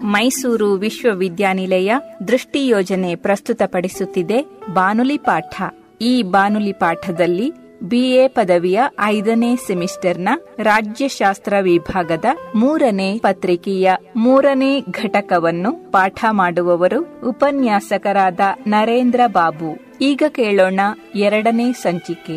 ಮೈಸೂರು ವಿಶ್ವವಿದ್ಯಾನಿಲಯ ದೃಷ್ಟಿ ಯೋಜನೆ ಪ್ರಸ್ತುತಪಡಿಸುತ್ತಿದೆ ಬಾನುಲಿ ಪಾಠ ಈ ಬಾನುಲಿ ಪಾಠದಲ್ಲಿ ಬಿಎ ಪದವಿಯ ಐದನೇ ಸೆಮಿಸ್ಟರ್ನ ರಾಜ್ಯಶಾಸ್ತ್ರ ವಿಭಾಗದ ಮೂರನೇ ಪತ್ರಿಕೆಯ ಮೂರನೇ ಘಟಕವನ್ನು ಪಾಠ ಮಾಡುವವರು ಉಪನ್ಯಾಸಕರಾದ ನರೇಂದ್ರ ಬಾಬು ಈಗ ಕೇಳೋಣ ಎರಡನೇ ಸಂಚಿಕೆ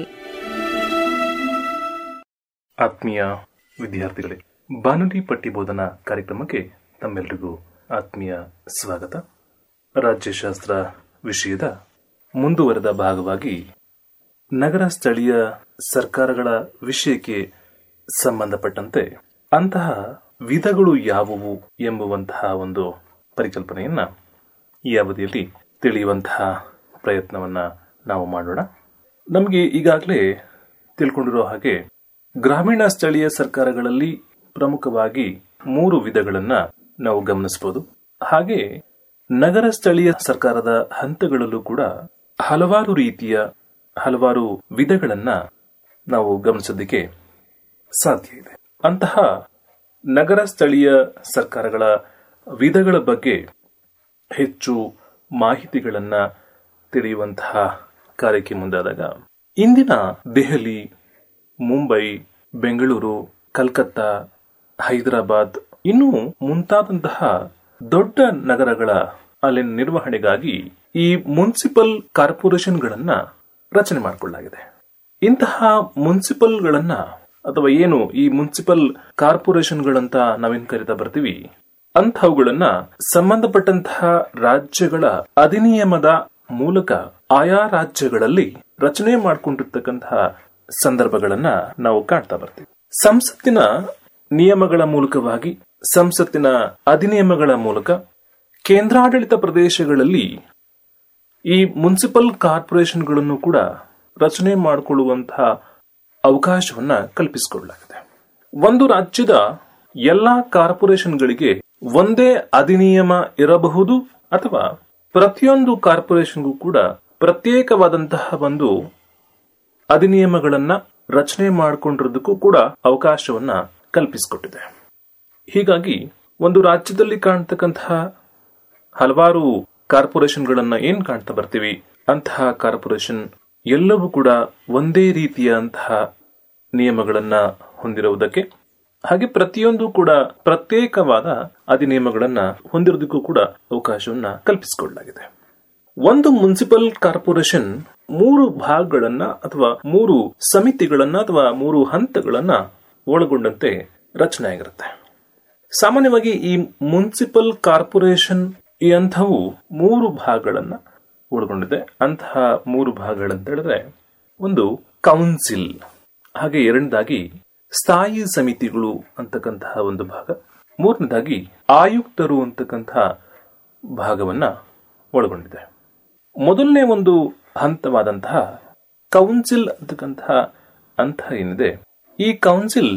ಆತ್ಮೀಯ ವಿದ್ಯಾರ್ಥಿಗಳೇ ಬಾನುಲಿ ಪಟ್ಟಿ ಬೋಧನಾ ಕಾರ್ಯಕ್ರಮಕ್ಕೆ ತಮ್ಮೆಲ್ಲರಿಗೂ ಆತ್ಮೀಯ ಸ್ವಾಗತ ರಾಜ್ಯಶಾಸ್ತ್ರ ವಿಷಯದ ಮುಂದುವರೆದ ಭಾಗವಾಗಿ ನಗರ ಸ್ಥಳೀಯ ಸರ್ಕಾರಗಳ ವಿಷಯಕ್ಕೆ ಸಂಬಂಧಪಟ್ಟಂತೆ ಅಂತಹ ವಿಧಗಳು ಯಾವುವು ಎಂಬುವಂತಹ ಒಂದು ಪರಿಕಲ್ಪನೆಯನ್ನ ಈ ಅವಧಿಯಲ್ಲಿ ತಿಳಿಯುವಂತಹ ಪ್ರಯತ್ನವನ್ನ ನಾವು ಮಾಡೋಣ ನಮಗೆ ಈಗಾಗಲೇ ತಿಳ್ಕೊಂಡಿರೋ ಹಾಗೆ ಗ್ರಾಮೀಣ ಸ್ಥಳೀಯ ಸರ್ಕಾರಗಳಲ್ಲಿ ಪ್ರಮುಖವಾಗಿ ಮೂರು ವಿಧಗಳನ್ನ ನಾವು ಗಮನಿಸಬಹುದು ಹಾಗೆ ನಗರ ಸ್ಥಳೀಯ ಸರ್ಕಾರದ ಹಂತಗಳಲ್ಲೂ ಕೂಡ ಹಲವಾರು ರೀತಿಯ ಹಲವಾರು ವಿಧಗಳನ್ನ ನಾವು ಗಮನಿಸೋದಕ್ಕೆ ಸಾಧ್ಯ ಇದೆ ಅಂತಹ ನಗರ ಸ್ಥಳೀಯ ಸರ್ಕಾರಗಳ ವಿಧಗಳ ಬಗ್ಗೆ ಹೆಚ್ಚು ಮಾಹಿತಿಗಳನ್ನ ತಿಳಿಯುವಂತಹ ಕಾರ್ಯಕ್ಕೆ ಮುಂದಾದಾಗ ಇಂದಿನ ದೆಹಲಿ ಮುಂಬೈ ಬೆಂಗಳೂರು ಕಲ್ಕತ್ತಾ ಹೈದರಾಬಾದ್ ಇನ್ನೂ ಮುಂತಾದಂತಹ ದೊಡ್ಡ ನಗರಗಳ ಅಲ್ಲಿನ ನಿರ್ವಹಣೆಗಾಗಿ ಈ ಮುನ್ಸಿಪಲ್ ಕಾರ್ಪೊರೇಷನ್ಗಳನ್ನ ರಚನೆ ಮಾಡಿಕೊಳ್ಳಲಾಗಿದೆ ಇಂತಹ ಮುನ್ಸಿಪಲ್ಗಳನ್ನ ಅಥವಾ ಏನು ಈ ಮುನ್ಸಿಪಲ್ ಕಾರ್ಪೊರೇಷನ್ಗಳಂತ ನಾವೇನ್ ಕರಿತಾ ಬರ್ತೀವಿ ಅಂಥವುಗಳನ್ನ ಸಂಬಂಧಪಟ್ಟಂತಹ ರಾಜ್ಯಗಳ ಅಧಿನಿಯಮದ ಮೂಲಕ ಆಯಾ ರಾಜ್ಯಗಳಲ್ಲಿ ರಚನೆ ಮಾಡಿಕೊಂಡಿರ್ತಕ್ಕಂತಹ ಸಂದರ್ಭಗಳನ್ನ ನಾವು ಕಾಣ್ತಾ ಬರ್ತೀವಿ ಸಂಸತ್ತಿನ ನಿಯಮಗಳ ಮೂಲಕವಾಗಿ ಸಂಸತ್ತಿನ ಅಧಿನಿಯಮಗಳ ಮೂಲಕ ಕೇಂದ್ರಾಡಳಿತ ಪ್ರದೇಶಗಳಲ್ಲಿ ಈ ಮುನ್ಸಿಪಲ್ ಕಾರ್ಪೊರೇಷನ್ಗಳನ್ನು ಕೂಡ ರಚನೆ ಮಾಡಿಕೊಳ್ಳುವಂತಹ ಅವಕಾಶವನ್ನ ಕಲ್ಪಿಸಿಕೊಳ್ಳಲಾಗಿದೆ ಒಂದು ರಾಜ್ಯದ ಎಲ್ಲಾ ಕಾರ್ಪೊರೇಷನ್ಗಳಿಗೆ ಒಂದೇ ಅಧಿನಿಯಮ ಇರಬಹುದು ಅಥವಾ ಪ್ರತಿಯೊಂದು ಕಾರ್ಪೊರೇಷನ್ಗೂ ಕೂಡ ಪ್ರತ್ಯೇಕವಾದಂತಹ ಒಂದು ಅಧಿನಿಯಮಗಳನ್ನ ರಚನೆ ಮಾಡಿಕೊಂಡಿರೋದಕ್ಕೂ ಕೂಡ ಅವಕಾಶವನ್ನ ಕಲ್ಪಿಸಿಕೊಟ್ಟಿದೆ ಹೀಗಾಗಿ ಒಂದು ರಾಜ್ಯದಲ್ಲಿ ಕಾಣ್ತಕ್ಕಂತಹ ಹಲವಾರು ಕಾರ್ಪೊರೇಷನ್ಗಳನ್ನ ಏನ್ ಕಾಣ್ತಾ ಬರ್ತೀವಿ ಅಂತಹ ಕಾರ್ಪೊರೇಷನ್ ಎಲ್ಲವೂ ಕೂಡ ಒಂದೇ ರೀತಿಯಂತಹ ನಿಯಮಗಳನ್ನ ಹೊಂದಿರುವುದಕ್ಕೆ ಹಾಗೆ ಪ್ರತಿಯೊಂದು ಕೂಡ ಪ್ರತ್ಯೇಕವಾದ ಅಧಿನಿಯಮಗಳನ್ನ ಹೊಂದಿರೋದಕ್ಕೂ ಕೂಡ ಅವಕಾಶವನ್ನ ಕಲ್ಪಿಸಿಕೊಳ್ಳಲಾಗಿದೆ ಒಂದು ಮುನ್ಸಿಪಲ್ ಕಾರ್ಪೊರೇಷನ್ ಮೂರು ಭಾಗಗಳನ್ನ ಅಥವಾ ಮೂರು ಸಮಿತಿಗಳನ್ನ ಅಥವಾ ಮೂರು ಹಂತಗಳನ್ನ ಒಳಗೊಂಡಂತೆ ರಚನೆ ಆಗಿರುತ್ತೆ ಸಾಮಾನ್ಯವಾಗಿ ಈ ಮುನ್ಸಿಪಲ್ ಕಾರ್ಪೊರೇಷನ್ ಈ ಅಂಥವು ಮೂರು ಭಾಗಗಳನ್ನ ಒಳಗೊಂಡಿದೆ ಅಂತಹ ಮೂರು ಭಾಗಗಳಂತ ಹೇಳಿದ್ರೆ ಒಂದು ಕೌನ್ಸಿಲ್ ಹಾಗೆ ಎರಡನೇದಾಗಿ ಸ್ಥಾಯಿ ಸಮಿತಿಗಳು ಅಂತಕ್ಕಂತಹ ಒಂದು ಭಾಗ ಮೂರನೇದಾಗಿ ಆಯುಕ್ತರು ಅಂತಕ್ಕಂತಹ ಭಾಗವನ್ನ ಒಳಗೊಂಡಿದೆ ಮೊದಲನೇ ಒಂದು ಹಂತವಾದಂತಹ ಕೌನ್ಸಿಲ್ ಅಂತಕ್ಕಂತಹ ಹಂತ ಏನಿದೆ ಈ ಕೌನ್ಸಿಲ್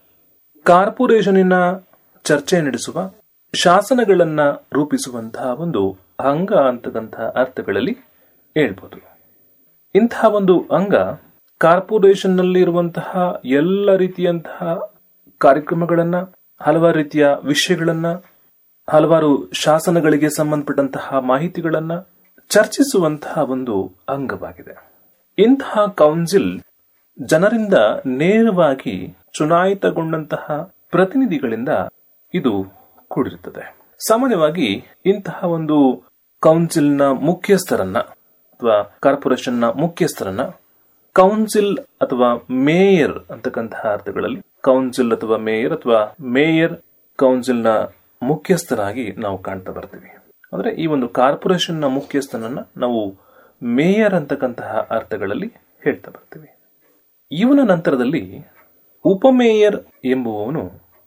ಕಾರ್ಪೊರೇಷನಿನ ಚರ್ಚೆ ನಡೆಸುವ ಶಾಸನಗಳನ್ನ ರೂಪಿಸುವಂತಹ ಒಂದು ಅಂಗ ಅಂತಕ್ಕಂತಹ ಅರ್ಥಗಳಲ್ಲಿ ಹೇಳ್ಬೋದು ಇಂತಹ ಒಂದು ಅಂಗ ಕಾರ್ಪೊರೇಷನ್ ನಲ್ಲಿ ಇರುವಂತಹ ಎಲ್ಲ ರೀತಿಯಂತಹ ಕಾರ್ಯಕ್ರಮಗಳನ್ನ ಹಲವಾರು ರೀತಿಯ ವಿಷಯಗಳನ್ನ ಹಲವಾರು ಶಾಸನಗಳಿಗೆ ಸಂಬಂಧಪಟ್ಟಂತಹ ಮಾಹಿತಿಗಳನ್ನ ಚರ್ಚಿಸುವಂತಹ ಒಂದು ಅಂಗವಾಗಿದೆ ಇಂತಹ ಕೌನ್ಸಿಲ್ ಜನರಿಂದ ನೇರವಾಗಿ ಚುನಾಯಿತಗೊಂಡಂತಹ ಪ್ರತಿನಿಧಿಗಳಿಂದ ಇದು ಕೂಡಿರುತ್ತದೆ ಸಾಮಾನ್ಯವಾಗಿ ಇಂತಹ ಒಂದು ಕೌನ್ಸಿಲ್ನ ಮುಖ್ಯಸ್ಥರನ್ನ ಅಥವಾ ಕಾರ್ಪೊರೇಷನ್ನ ಮುಖ್ಯಸ್ಥರನ್ನ ಕೌನ್ಸಿಲ್ ಅಥವಾ ಮೇಯರ್ ಅಂತಕ್ಕಂತಹ ಅರ್ಥಗಳಲ್ಲಿ ಕೌನ್ಸಿಲ್ ಅಥವಾ ಮೇಯರ್ ಅಥವಾ ಮೇಯರ್ ಕೌನ್ಸಿಲ್ನ ಮುಖ್ಯಸ್ಥರಾಗಿ ನಾವು ಕಾಣ್ತಾ ಬರ್ತೀವಿ ಅಂದ್ರೆ ಈ ಒಂದು ಕಾರ್ಪೊರೇಷನ್ನ ಮುಖ್ಯಸ್ಥನನ್ನ ನಾವು ಮೇಯರ್ ಅಂತಕ್ಕಂತಹ ಅರ್ಥಗಳಲ್ಲಿ ಹೇಳ್ತಾ ಬರ್ತೀವಿ ಇವನ ನಂತರದಲ್ಲಿ ಉಪಮೇಯರ್ ಎಂಬುವವನು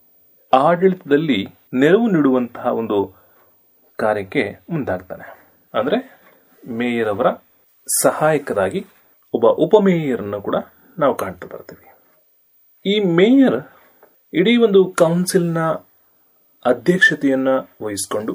ಆಡಳಿತದಲ್ಲಿ ನೆರವು ನೀಡುವಂತಹ ಒಂದು ಕಾರ್ಯಕ್ಕೆ ಮುಂದಾಗ್ತಾನೆ ಅಂದ್ರೆ ಮೇಯರ್ ಅವರ ಸಹಾಯಕರಾಗಿ ಒಬ್ಬ ಉಪಮೇಯರ್ನ ಕೂಡ ನಾವು ಕಾಣ್ತಾ ಬರ್ತೀವಿ ಈ ಮೇಯರ್ ಇಡೀ ಒಂದು ಕೌನ್ಸಿಲ್ನ ಅಧ್ಯಕ್ಷತೆಯನ್ನ ವಹಿಸಿಕೊಂಡು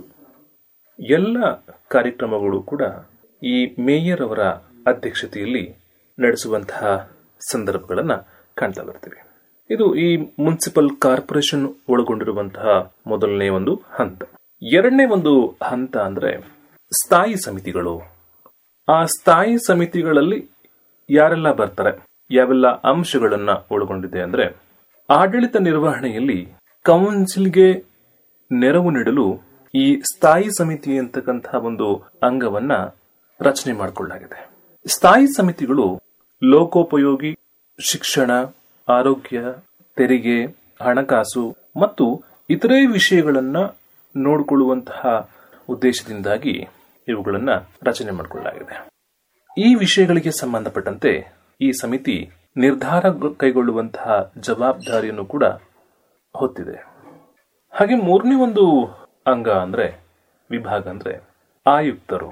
ಎಲ್ಲ ಕಾರ್ಯಕ್ರಮಗಳು ಕೂಡ ಈ ಮೇಯರ್ ಅವರ ಅಧ್ಯಕ್ಷತೆಯಲ್ಲಿ ನಡೆಸುವಂತಹ ಸಂದರ್ಭಗಳನ್ನ ಕಾಣ್ತಾ ಬರ್ತೀವಿ ಇದು ಈ ಮುನ್ಸಿಪಲ್ ಕಾರ್ಪೊರೇಷನ್ ಒಳಗೊಂಡಿರುವಂತಹ ಮೊದಲನೇ ಒಂದು ಹಂತ ಎರಡನೇ ಒಂದು ಹಂತ ಅಂದ್ರೆ ಸ್ಥಾಯಿ ಸಮಿತಿಗಳು ಆ ಸ್ಥಾಯಿ ಸಮಿತಿಗಳಲ್ಲಿ ಯಾರೆಲ್ಲ ಬರ್ತಾರೆ ಯಾವೆಲ್ಲ ಅಂಶಗಳನ್ನ ಒಳಗೊಂಡಿದೆ ಅಂದ್ರೆ ಆಡಳಿತ ನಿರ್ವಹಣೆಯಲ್ಲಿ ಕೌನ್ಸಿಲ್ಗೆ ನೆರವು ನೀಡಲು ಈ ಸ್ಥಾಯಿ ಸಮಿತಿ ಅಂತಕ್ಕಂತಹ ಒಂದು ಅಂಗವನ್ನ ರಚನೆ ಮಾಡಿಕೊಳ್ಳಲಾಗಿದೆ ಸ್ಥಾಯಿ ಸಮಿತಿಗಳು ಲೋಕೋಪಯೋಗಿ ಶಿಕ್ಷಣ ಆರೋಗ್ಯ ತೆರಿಗೆ ಹಣಕಾಸು ಮತ್ತು ಇತರೆ ವಿಷಯಗಳನ್ನ ನೋಡಿಕೊಳ್ಳುವಂತಹ ಉದ್ದೇಶದಿಂದಾಗಿ ಇವುಗಳನ್ನ ರಚನೆ ಮಾಡಿಕೊಳ್ಳಲಾಗಿದೆ ಈ ವಿಷಯಗಳಿಗೆ ಸಂಬಂಧಪಟ್ಟಂತೆ ಈ ಸಮಿತಿ ನಿರ್ಧಾರ ಕೈಗೊಳ್ಳುವಂತಹ ಜವಾಬ್ದಾರಿಯನ್ನು ಕೂಡ ಹೊತ್ತಿದೆ ಹಾಗೆ ಮೂರನೇ ಒಂದು ಅಂಗ ಅಂದ್ರೆ ವಿಭಾಗ ಅಂದ್ರೆ ಆಯುಕ್ತರು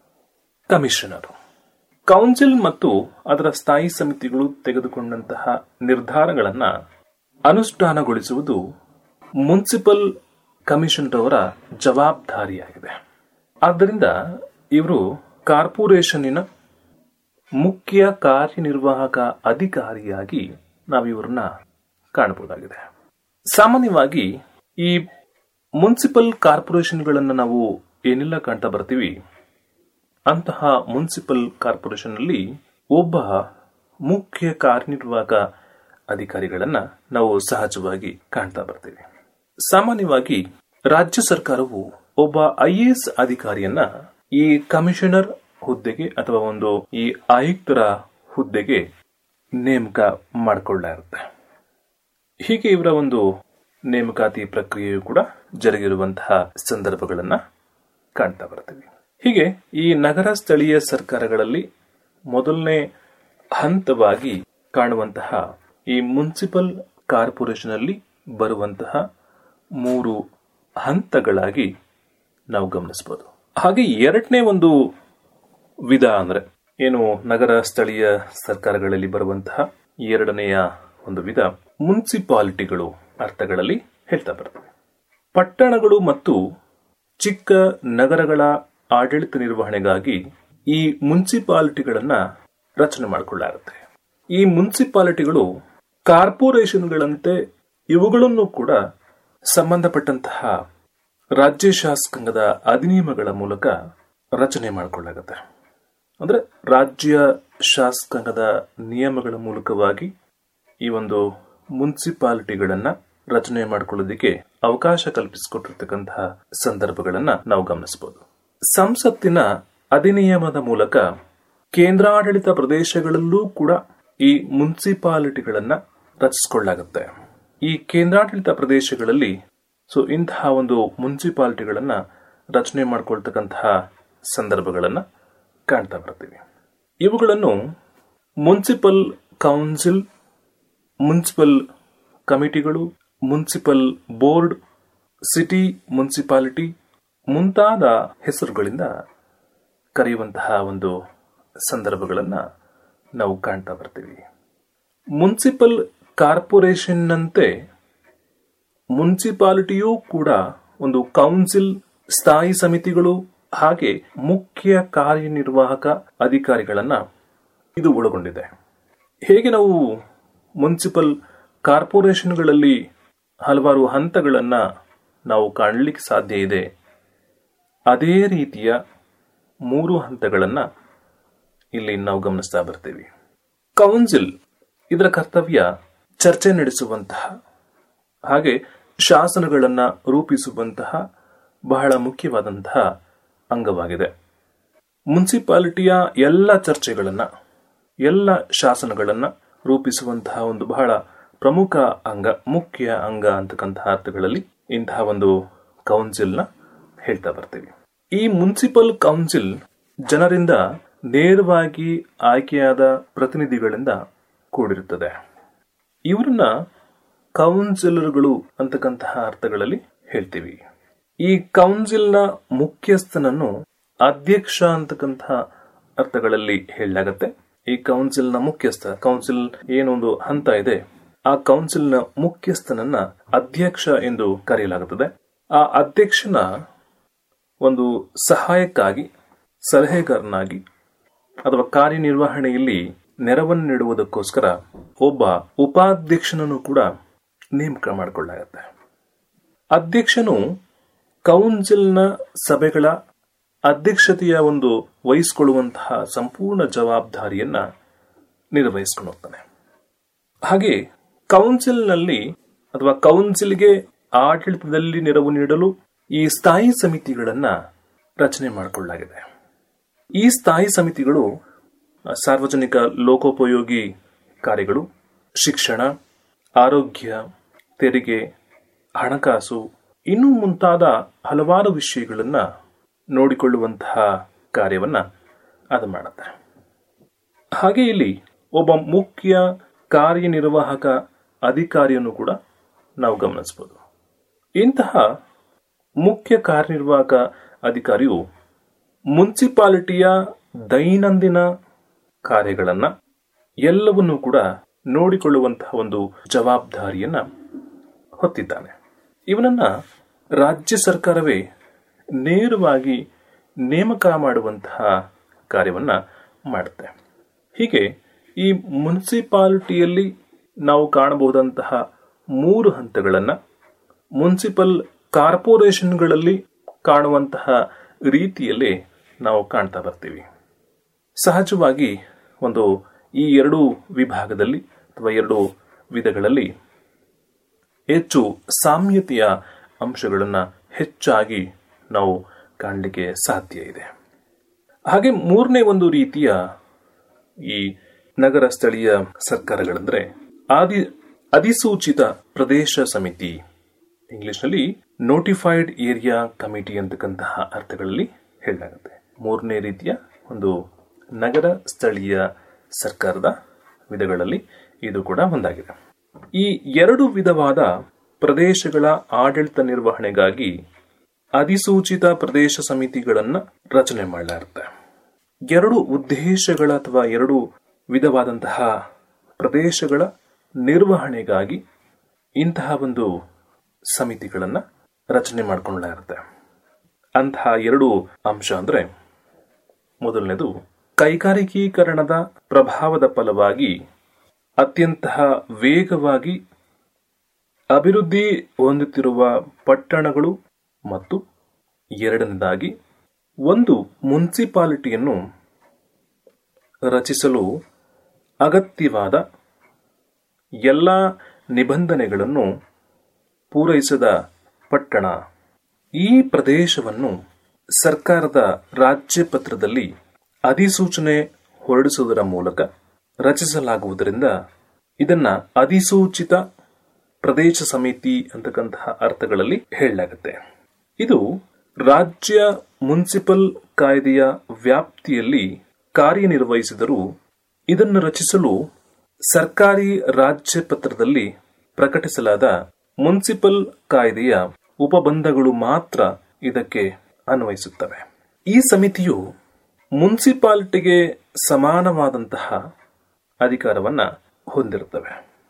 ಕಮಿಷನರು ಕೌನ್ಸಿಲ್ ಮತ್ತು ಅದರ ಸ್ಥಾಯಿ ಸಮಿತಿಗಳು ತೆಗೆದುಕೊಂಡಂತಹ ನಿರ್ಧಾರಗಳನ್ನ ಅನುಷ್ಠಾನಗೊಳಿಸುವುದು ಮುನ್ಸಿಪಲ್ ಕಮಿಷನರ್ ಅವರ ಜವಾಬ್ದಾರಿಯಾಗಿದೆ ಆದ್ದರಿಂದ ಇವರು ಕಾರ್ಪೊರೇಷನ್ನಿನ ಮುಖ್ಯ ಕಾರ್ಯನಿರ್ವಾಹಕ ಅಧಿಕಾರಿಯಾಗಿ ನಾವು ಇವರನ್ನ ಕಾಣಬಹುದಾಗಿದೆ ಸಾಮಾನ್ಯವಾಗಿ ಈ ಮುನ್ಸಿಪಲ್ ಕಾರ್ಪೊರೇಷನ್ಗಳನ್ನು ನಾವು ಏನೆಲ್ಲ ಕಾಣ್ತಾ ಬರ್ತೀವಿ ಅಂತಹ ಮುನ್ಸಿಪಲ್ ಕಾರ್ಪೊರೇಷನ್ ಅಲ್ಲಿ ಒಬ್ಬ ಮುಖ್ಯ ಕಾರ್ಯನಿರ್ವಾಹಕ ಅಧಿಕಾರಿಗಳನ್ನ ನಾವು ಸಹಜವಾಗಿ ಕಾಣ್ತಾ ಬರ್ತೀವಿ ಸಾಮಾನ್ಯವಾಗಿ ರಾಜ್ಯ ಸರ್ಕಾರವು ಒಬ್ಬ ಐಎಎಸ್ ಅಧಿಕಾರಿಯನ್ನ ಈ ಕಮಿಷನರ್ ಹುದ್ದೆಗೆ ಅಥವಾ ಒಂದು ಈ ಆಯುಕ್ತರ ಹುದ್ದೆಗೆ ನೇಮಕ ಮಾಡಿಕೊಳ್ಳ ಇರುತ್ತೆ ಹೀಗೆ ಇವರ ಒಂದು ನೇಮಕಾತಿ ಪ್ರಕ್ರಿಯೆಯು ಕೂಡ ಜರುಗಿರುವಂತಹ ಸಂದರ್ಭಗಳನ್ನ ಕಾಣ್ತಾ ಬರ್ತೀವಿ ಹೀಗೆ ಈ ನಗರ ಸ್ಥಳೀಯ ಸರ್ಕಾರಗಳಲ್ಲಿ ಮೊದಲನೇ ಹಂತವಾಗಿ ಕಾಣುವಂತಹ ಈ ಮುನ್ಸಿಪಲ್ ಕಾರ್ಪೊರೇಷನ್ ಅಲ್ಲಿ ಬರುವಂತಹ ಮೂರು ಹಂತಗಳಾಗಿ ನಾವು ಗಮನಿಸಬಹುದು ಹಾಗೆ ಎರಡನೇ ಒಂದು ವಿಧ ಅಂದ್ರೆ ಏನು ನಗರ ಸ್ಥಳೀಯ ಸರ್ಕಾರಗಳಲ್ಲಿ ಬರುವಂತಹ ಎರಡನೆಯ ಒಂದು ವಿಧ ಮುನ್ಸಿಪಾಲಿಟಿಗಳು ಅರ್ಥಗಳಲ್ಲಿ ಹೇಳ್ತಾ ಬರ್ತವೆ ಪಟ್ಟಣಗಳು ಮತ್ತು ಚಿಕ್ಕ ನಗರಗಳ ಆಡಳಿತ ನಿರ್ವಹಣೆಗಾಗಿ ಈ ಮುನ್ಸಿಪಾಲಿಟಿಗಳನ್ನ ರಚನೆ ಮಾಡಿಕೊಳ್ಳಾಗುತ್ತೆ ಈ ಮುನ್ಸಿಪಾಲಿಟಿಗಳು ಕಾರ್ಪೊರೇಷನ್ಗಳಂತೆ ಇವುಗಳನ್ನು ಕೂಡ ಸಂಬಂಧಪಟ್ಟಂತಹ ರಾಜ್ಯ ಶಾಸಕಾಂಗದ ಅಧಿನಿಯಮಗಳ ಮೂಲಕ ರಚನೆ ಮಾಡಿಕೊಳ್ಳಾಗುತ್ತೆ ಅಂದ್ರೆ ರಾಜ್ಯ ಶಾಸಕಾಂಗದ ನಿಯಮಗಳ ಮೂಲಕವಾಗಿ ಈ ಒಂದು ಮುನ್ಸಿಪಾಲಿಟಿಗಳನ್ನ ರಚನೆ ಮಾಡಿಕೊಳ್ಳೋದಕ್ಕೆ ಅವಕಾಶ ಕಲ್ಪಿಸಿಕೊಟ್ಟಿರ್ತಕ್ಕಂತಹ ಸಂದರ್ಭಗಳನ್ನ ನಾವು ಗಮನಿಸಬಹುದು ಸಂಸತ್ತಿನ ಅಧಿನಿಯಮದ ಮೂಲಕ ಕೇಂದ್ರಾಡಳಿತ ಪ್ರದೇಶಗಳಲ್ಲೂ ಕೂಡ ಈ ಮುನ್ಸಿಪಾಲಿಟಿಗಳನ್ನ ರಚಿಸಿಕೊಳ್ಳಲಾಗುತ್ತೆ ಈ ಕೇಂದ್ರಾಡಳಿತ ಪ್ರದೇಶಗಳಲ್ಲಿ ಸೊ ಇಂತಹ ಒಂದು ಮುನ್ಸಿಪಾಲಿಟಿಗಳನ್ನ ರಚನೆ ಮಾಡಿಕೊಳ್ತಕ್ಕಂತಹ ಸಂದರ್ಭಗಳನ್ನ ಕಾಣ್ತಾ ಬರ್ತೀವಿ ಇವುಗಳನ್ನು ಮುನ್ಸಿಪಲ್ ಕೌನ್ಸಿಲ್ ಮುನ್ಸಿಪಲ್ ಕಮಿಟಿಗಳು ಮುನ್ಸಿಪಲ್ ಬೋರ್ಡ್ ಸಿಟಿ ಮುನ್ಸಿಪಾಲಿಟಿ ಮುಂತಾದ ಹೆಸರುಗಳಿಂದ ಕರೆಯುವಂತಹ ಒಂದು ಸಂದರ್ಭಗಳನ್ನ ನಾವು ಕಾಣ್ತಾ ಬರ್ತೀವಿ ಮುನ್ಸಿಪಲ್ ಕಾರ್ಪೊರೇಷನ್ನಂತೆ ಮುನ್ಸಿಪಾಲಿಟಿಯೂ ಕೂಡ ಒಂದು ಕೌನ್ಸಿಲ್ ಸ್ಥಾಯಿ ಸಮಿತಿಗಳು ಹಾಗೆ ಮುಖ್ಯ ಕಾರ್ಯನಿರ್ವಾಹಕ ಅಧಿಕಾರಿಗಳನ್ನ ಇದು ಒಳಗೊಂಡಿದೆ ಹೇಗೆ ನಾವು ಮುನ್ಸಿಪಲ್ ಕಾರ್ಪೊರೇಷನ್ಗಳಲ್ಲಿ ಹಲವಾರು ಹಂತಗಳನ್ನ ನಾವು ಕಾಣಲಿಕ್ಕೆ ಸಾಧ್ಯ ಇದೆ ಅದೇ ರೀತಿಯ ಮೂರು ಹಂತಗಳನ್ನ ಇಲ್ಲಿ ನಾವು ಗಮನಿಸ್ತಾ ಬರ್ತೀವಿ ಕೌನ್ಸಿಲ್ ಇದರ ಕರ್ತವ್ಯ ಚರ್ಚೆ ನಡೆಸುವಂತಹ ಹಾಗೆ ಶಾಸನಗಳನ್ನ ರೂಪಿಸುವಂತಹ ಬಹಳ ಮುಖ್ಯವಾದಂತಹ ಅಂಗವಾಗಿದೆ ಮುನ್ಸಿಪಾಲಿಟಿಯ ಎಲ್ಲ ಚರ್ಚೆಗಳನ್ನ ಎಲ್ಲ ಶಾಸನಗಳನ್ನ ರೂಪಿಸುವಂತಹ ಒಂದು ಬಹಳ ಪ್ರಮುಖ ಅಂಗ ಮುಖ್ಯ ಅಂಗ ಅಂತಕ್ಕಂತಹ ಅರ್ಥಗಳಲ್ಲಿ ಇಂತಹ ಒಂದು ಕೌನ್ಸಿಲ್ನ ಹೇಳ್ತಾ ಬರ್ತೀವಿ ಈ ಮುನ್ಸಿಪಲ್ ಕೌನ್ಸಿಲ್ ಜನರಿಂದ ನೇರವಾಗಿ ಆಯ್ಕೆಯಾದ ಪ್ರತಿನಿಧಿಗಳಿಂದ ಕೂಡಿರುತ್ತದೆ ಇವರನ್ನ ಕೌನ್ಸಿಲರ್ಗಳು ಅಂತಕ್ಕಂತಹ ಅರ್ಥಗಳಲ್ಲಿ ಹೇಳ್ತೀವಿ ಈ ಕೌನ್ಸಿಲ್ನ ಮುಖ್ಯಸ್ಥನನ್ನು ಅಧ್ಯಕ್ಷ ಅಂತಕ್ಕಂತಹ ಅರ್ಥಗಳಲ್ಲಿ ಹೇಳಲಾಗತ್ತೆ ಈ ಕೌನ್ಸಿಲ್ನ ಮುಖ್ಯಸ್ಥ ಕೌನ್ಸಿಲ್ ಏನೊಂದು ಹಂತ ಇದೆ ಆ ಕೌನ್ಸಿಲ್ನ ಮುಖ್ಯಸ್ಥನನ್ನ ಅಧ್ಯಕ್ಷ ಎಂದು ಕರೆಯಲಾಗುತ್ತದೆ ಆ ಅಧ್ಯಕ್ಷನ ಒಂದು ಸಹಾಯಕ್ಕಾಗಿ ಸಲಹೆಗಾರನಾಗಿ ಅಥವಾ ಕಾರ್ಯನಿರ್ವಹಣೆಯಲ್ಲಿ ನೆರವನ್ನು ನೀಡುವುದಕ್ಕೋಸ್ಕರ ಒಬ್ಬ ಉಪಾಧ್ಯಕ್ಷನನ್ನು ಕೂಡ ನೇಮಕ ಮಾಡಿಕೊಳ್ಳಲಾಗುತ್ತೆ ಅಧ್ಯಕ್ಷನು ಕೌನ್ಸಿಲ್ನ ಸಭೆಗಳ ಅಧ್ಯಕ್ಷತೆಯ ಒಂದು ವಹಿಸಿಕೊಳ್ಳುವಂತಹ ಸಂಪೂರ್ಣ ಜವಾಬ್ದಾರಿಯನ್ನ ನಿರ್ವಹಿಸಿಕೊಂಡು ಹೋಗ್ತಾನೆ ಹಾಗೆ ಕೌನ್ಸಿಲ್ನಲ್ಲಿ ಅಥವಾ ಕೌನ್ಸಿಲ್ಗೆ ಆಡಳಿತದಲ್ಲಿ ನೆರವು ನೀಡಲು ಈ ಸ್ಥಾಯಿ ಸಮಿತಿಗಳನ್ನ ರಚನೆ ಮಾಡಿಕೊಳ್ಳಲಾಗಿದೆ ಈ ಸ್ಥಾಯಿ ಸಮಿತಿಗಳು ಸಾರ್ವಜನಿಕ ಲೋಕೋಪಯೋಗಿ ಕಾರ್ಯಗಳು ಶಿಕ್ಷಣ ಆರೋಗ್ಯ ತೆರಿಗೆ ಹಣಕಾಸು ಇನ್ನೂ ಮುಂತಾದ ಹಲವಾರು ವಿಷಯಗಳನ್ನ ನೋಡಿಕೊಳ್ಳುವಂತಹ ಕಾರ್ಯವನ್ನ ಅದು ಮಾಡುತ್ತೆ ಹಾಗೆ ಇಲ್ಲಿ ಒಬ್ಬ ಮುಖ್ಯ ಕಾರ್ಯನಿರ್ವಾಹಕ ಅಧಿಕಾರಿಯನ್ನು ಕೂಡ ನಾವು ಗಮನಿಸಬಹುದು ಇಂತಹ ಮುಖ್ಯ ಕಾರ್ಯನಿರ್ವಾಹಕ ಅಧಿಕಾರಿಯು ಮುನ್ಸಿಪಾಲಿಟಿಯ ದೈನಂದಿನ ಕಾರ್ಯಗಳನ್ನ ಎಲ್ಲವನ್ನೂ ಕೂಡ ನೋಡಿಕೊಳ್ಳುವಂತಹ ಒಂದು ಜವಾಬ್ದಾರಿಯನ್ನ ಹೊತ್ತಿದ್ದಾನೆ ಇವನನ್ನ ರಾಜ್ಯ ಸರ್ಕಾರವೇ ನೇರವಾಗಿ ನೇಮಕ ಮಾಡುವಂತಹ ಕಾರ್ಯವನ್ನ ಮಾಡುತ್ತೆ ಹೀಗೆ ಈ ಮುನ್ಸಿಪಾಲಿಟಿಯಲ್ಲಿ ನಾವು ಕಾಣಬಹುದಂತಹ ಮೂರು ಹಂತಗಳನ್ನ ಮುನ್ಸಿಪಲ್ ಕಾರ್ಪೊರೇಷನ್ಗಳಲ್ಲಿ ಕಾಣುವಂತಹ ರೀತಿಯಲ್ಲಿ ನಾವು ಕಾಣ್ತಾ ಬರ್ತೀವಿ ಸಹಜವಾಗಿ ಒಂದು ಈ ಎರಡು ವಿಭಾಗದಲ್ಲಿ ಅಥವಾ ಎರಡು ವಿಧಗಳಲ್ಲಿ ಹೆಚ್ಚು ಸಾಮ್ಯತೆಯ ಅಂಶಗಳನ್ನು ಹೆಚ್ಚಾಗಿ ನಾವು ಕಾಣಲಿಕ್ಕೆ ಸಾಧ್ಯ ಇದೆ ಹಾಗೆ ಮೂರನೇ ಒಂದು ರೀತಿಯ ಈ ನಗರ ಸ್ಥಳೀಯ ಸರ್ಕಾರಗಳಂದ್ರೆ ಆದಿ ಅಧಿಸೂಚಿತ ಪ್ರದೇಶ ಸಮಿತಿ ಇಂಗ್ಲಿಷ್ನಲ್ಲಿ ನೋಟಿಫೈಡ್ ಏರಿಯಾ ಕಮಿಟಿ ಅಂತಕ್ಕಂತಹ ಅರ್ಥಗಳಲ್ಲಿ ಹೇಳಲಾಗುತ್ತೆ ಮೂರನೇ ರೀತಿಯ ಒಂದು ನಗರ ಸ್ಥಳೀಯ ಸರ್ಕಾರದ ವಿಧಗಳಲ್ಲಿ ಇದು ಕೂಡ ಒಂದಾಗಿದೆ ಈ ಎರಡು ವಿಧವಾದ ಪ್ರದೇಶಗಳ ಆಡಳಿತ ನಿರ್ವಹಣೆಗಾಗಿ ಅಧಿಸೂಚಿತ ಪ್ರದೇಶ ಸಮಿತಿಗಳನ್ನ ರಚನೆ ಮಾಡಲಾಗುತ್ತೆ ಎರಡು ಉದ್ದೇಶಗಳ ಅಥವಾ ಎರಡು ವಿಧವಾದಂತಹ ಪ್ರದೇಶಗಳ ನಿರ್ವಹಣೆಗಾಗಿ ಇಂತಹ ಒಂದು ಸಮಿತಿಗಳನ್ನ ರಚನೆ ಮಾಡಿಕೊಳ್ಳಲಾಗುತ್ತೆ ಅಂತಹ ಎರಡು ಅಂಶ ಅಂದ್ರೆ ಮೊದಲನೇದು ಕೈಗಾರಿಕೀಕರಣದ ಪ್ರಭಾವದ ಫಲವಾಗಿ ಅತ್ಯಂತ ವೇಗವಾಗಿ ಅಭಿವೃದ್ಧಿ ಹೊಂದುತ್ತಿರುವ ಪಟ್ಟಣಗಳು ಮತ್ತು ಎರಡನೇದಾಗಿ ಒಂದು ಮುನ್ಸಿಪಾಲಿಟಿಯನ್ನು ರಚಿಸಲು ಅಗತ್ಯವಾದ ಎಲ್ಲ ನಿಬಂಧನೆಗಳನ್ನು ಪೂರೈಸದ ಪಟ್ಟಣ ಈ ಪ್ರದೇಶವನ್ನು ಸರ್ಕಾರದ ರಾಜ್ಯ ಪತ್ರದಲ್ಲಿ ಅಧಿಸೂಚನೆ ಹೊರಡಿಸುವುದರ ಮೂಲಕ ರಚಿಸಲಾಗುವುದರಿಂದ ಇದನ್ನ ಅಧಿಸೂಚಿತ ಪ್ರದೇಶ ಸಮಿತಿ ಅಂತಕ್ಕಂತಹ ಅರ್ಥಗಳಲ್ಲಿ ಹೇಳಲಾಗುತ್ತೆ ಇದು ರಾಜ್ಯ ಮುನ್ಸಿಪಲ್ ಕಾಯ್ದೆಯ ವ್ಯಾಪ್ತಿಯಲ್ಲಿ ಕಾರ್ಯನಿರ್ವಹಿಸಿದರೂ ಇದನ್ನು ರಚಿಸಲು ಸರ್ಕಾರಿ ರಾಜ್ಯ ಪತ್ರದಲ್ಲಿ ಪ್ರಕಟಿಸಲಾದ ಮುನ್ಸಿಪಲ್ ಕಾಯ್ದೆಯ ಉಪಬಂಧಗಳು ಮಾತ್ರ ಇದಕ್ಕೆ ಅನ್ವಯಿಸುತ್ತವೆ ಈ ಸಮಿತಿಯು ಮುನ್ಸಿಪಾಲಿಟಿಗೆ ಸಮಾನವಾದಂತಹ ಅಧಿಕಾರವನ್ನ ಹೊಂದಿರುತ್ತವೆ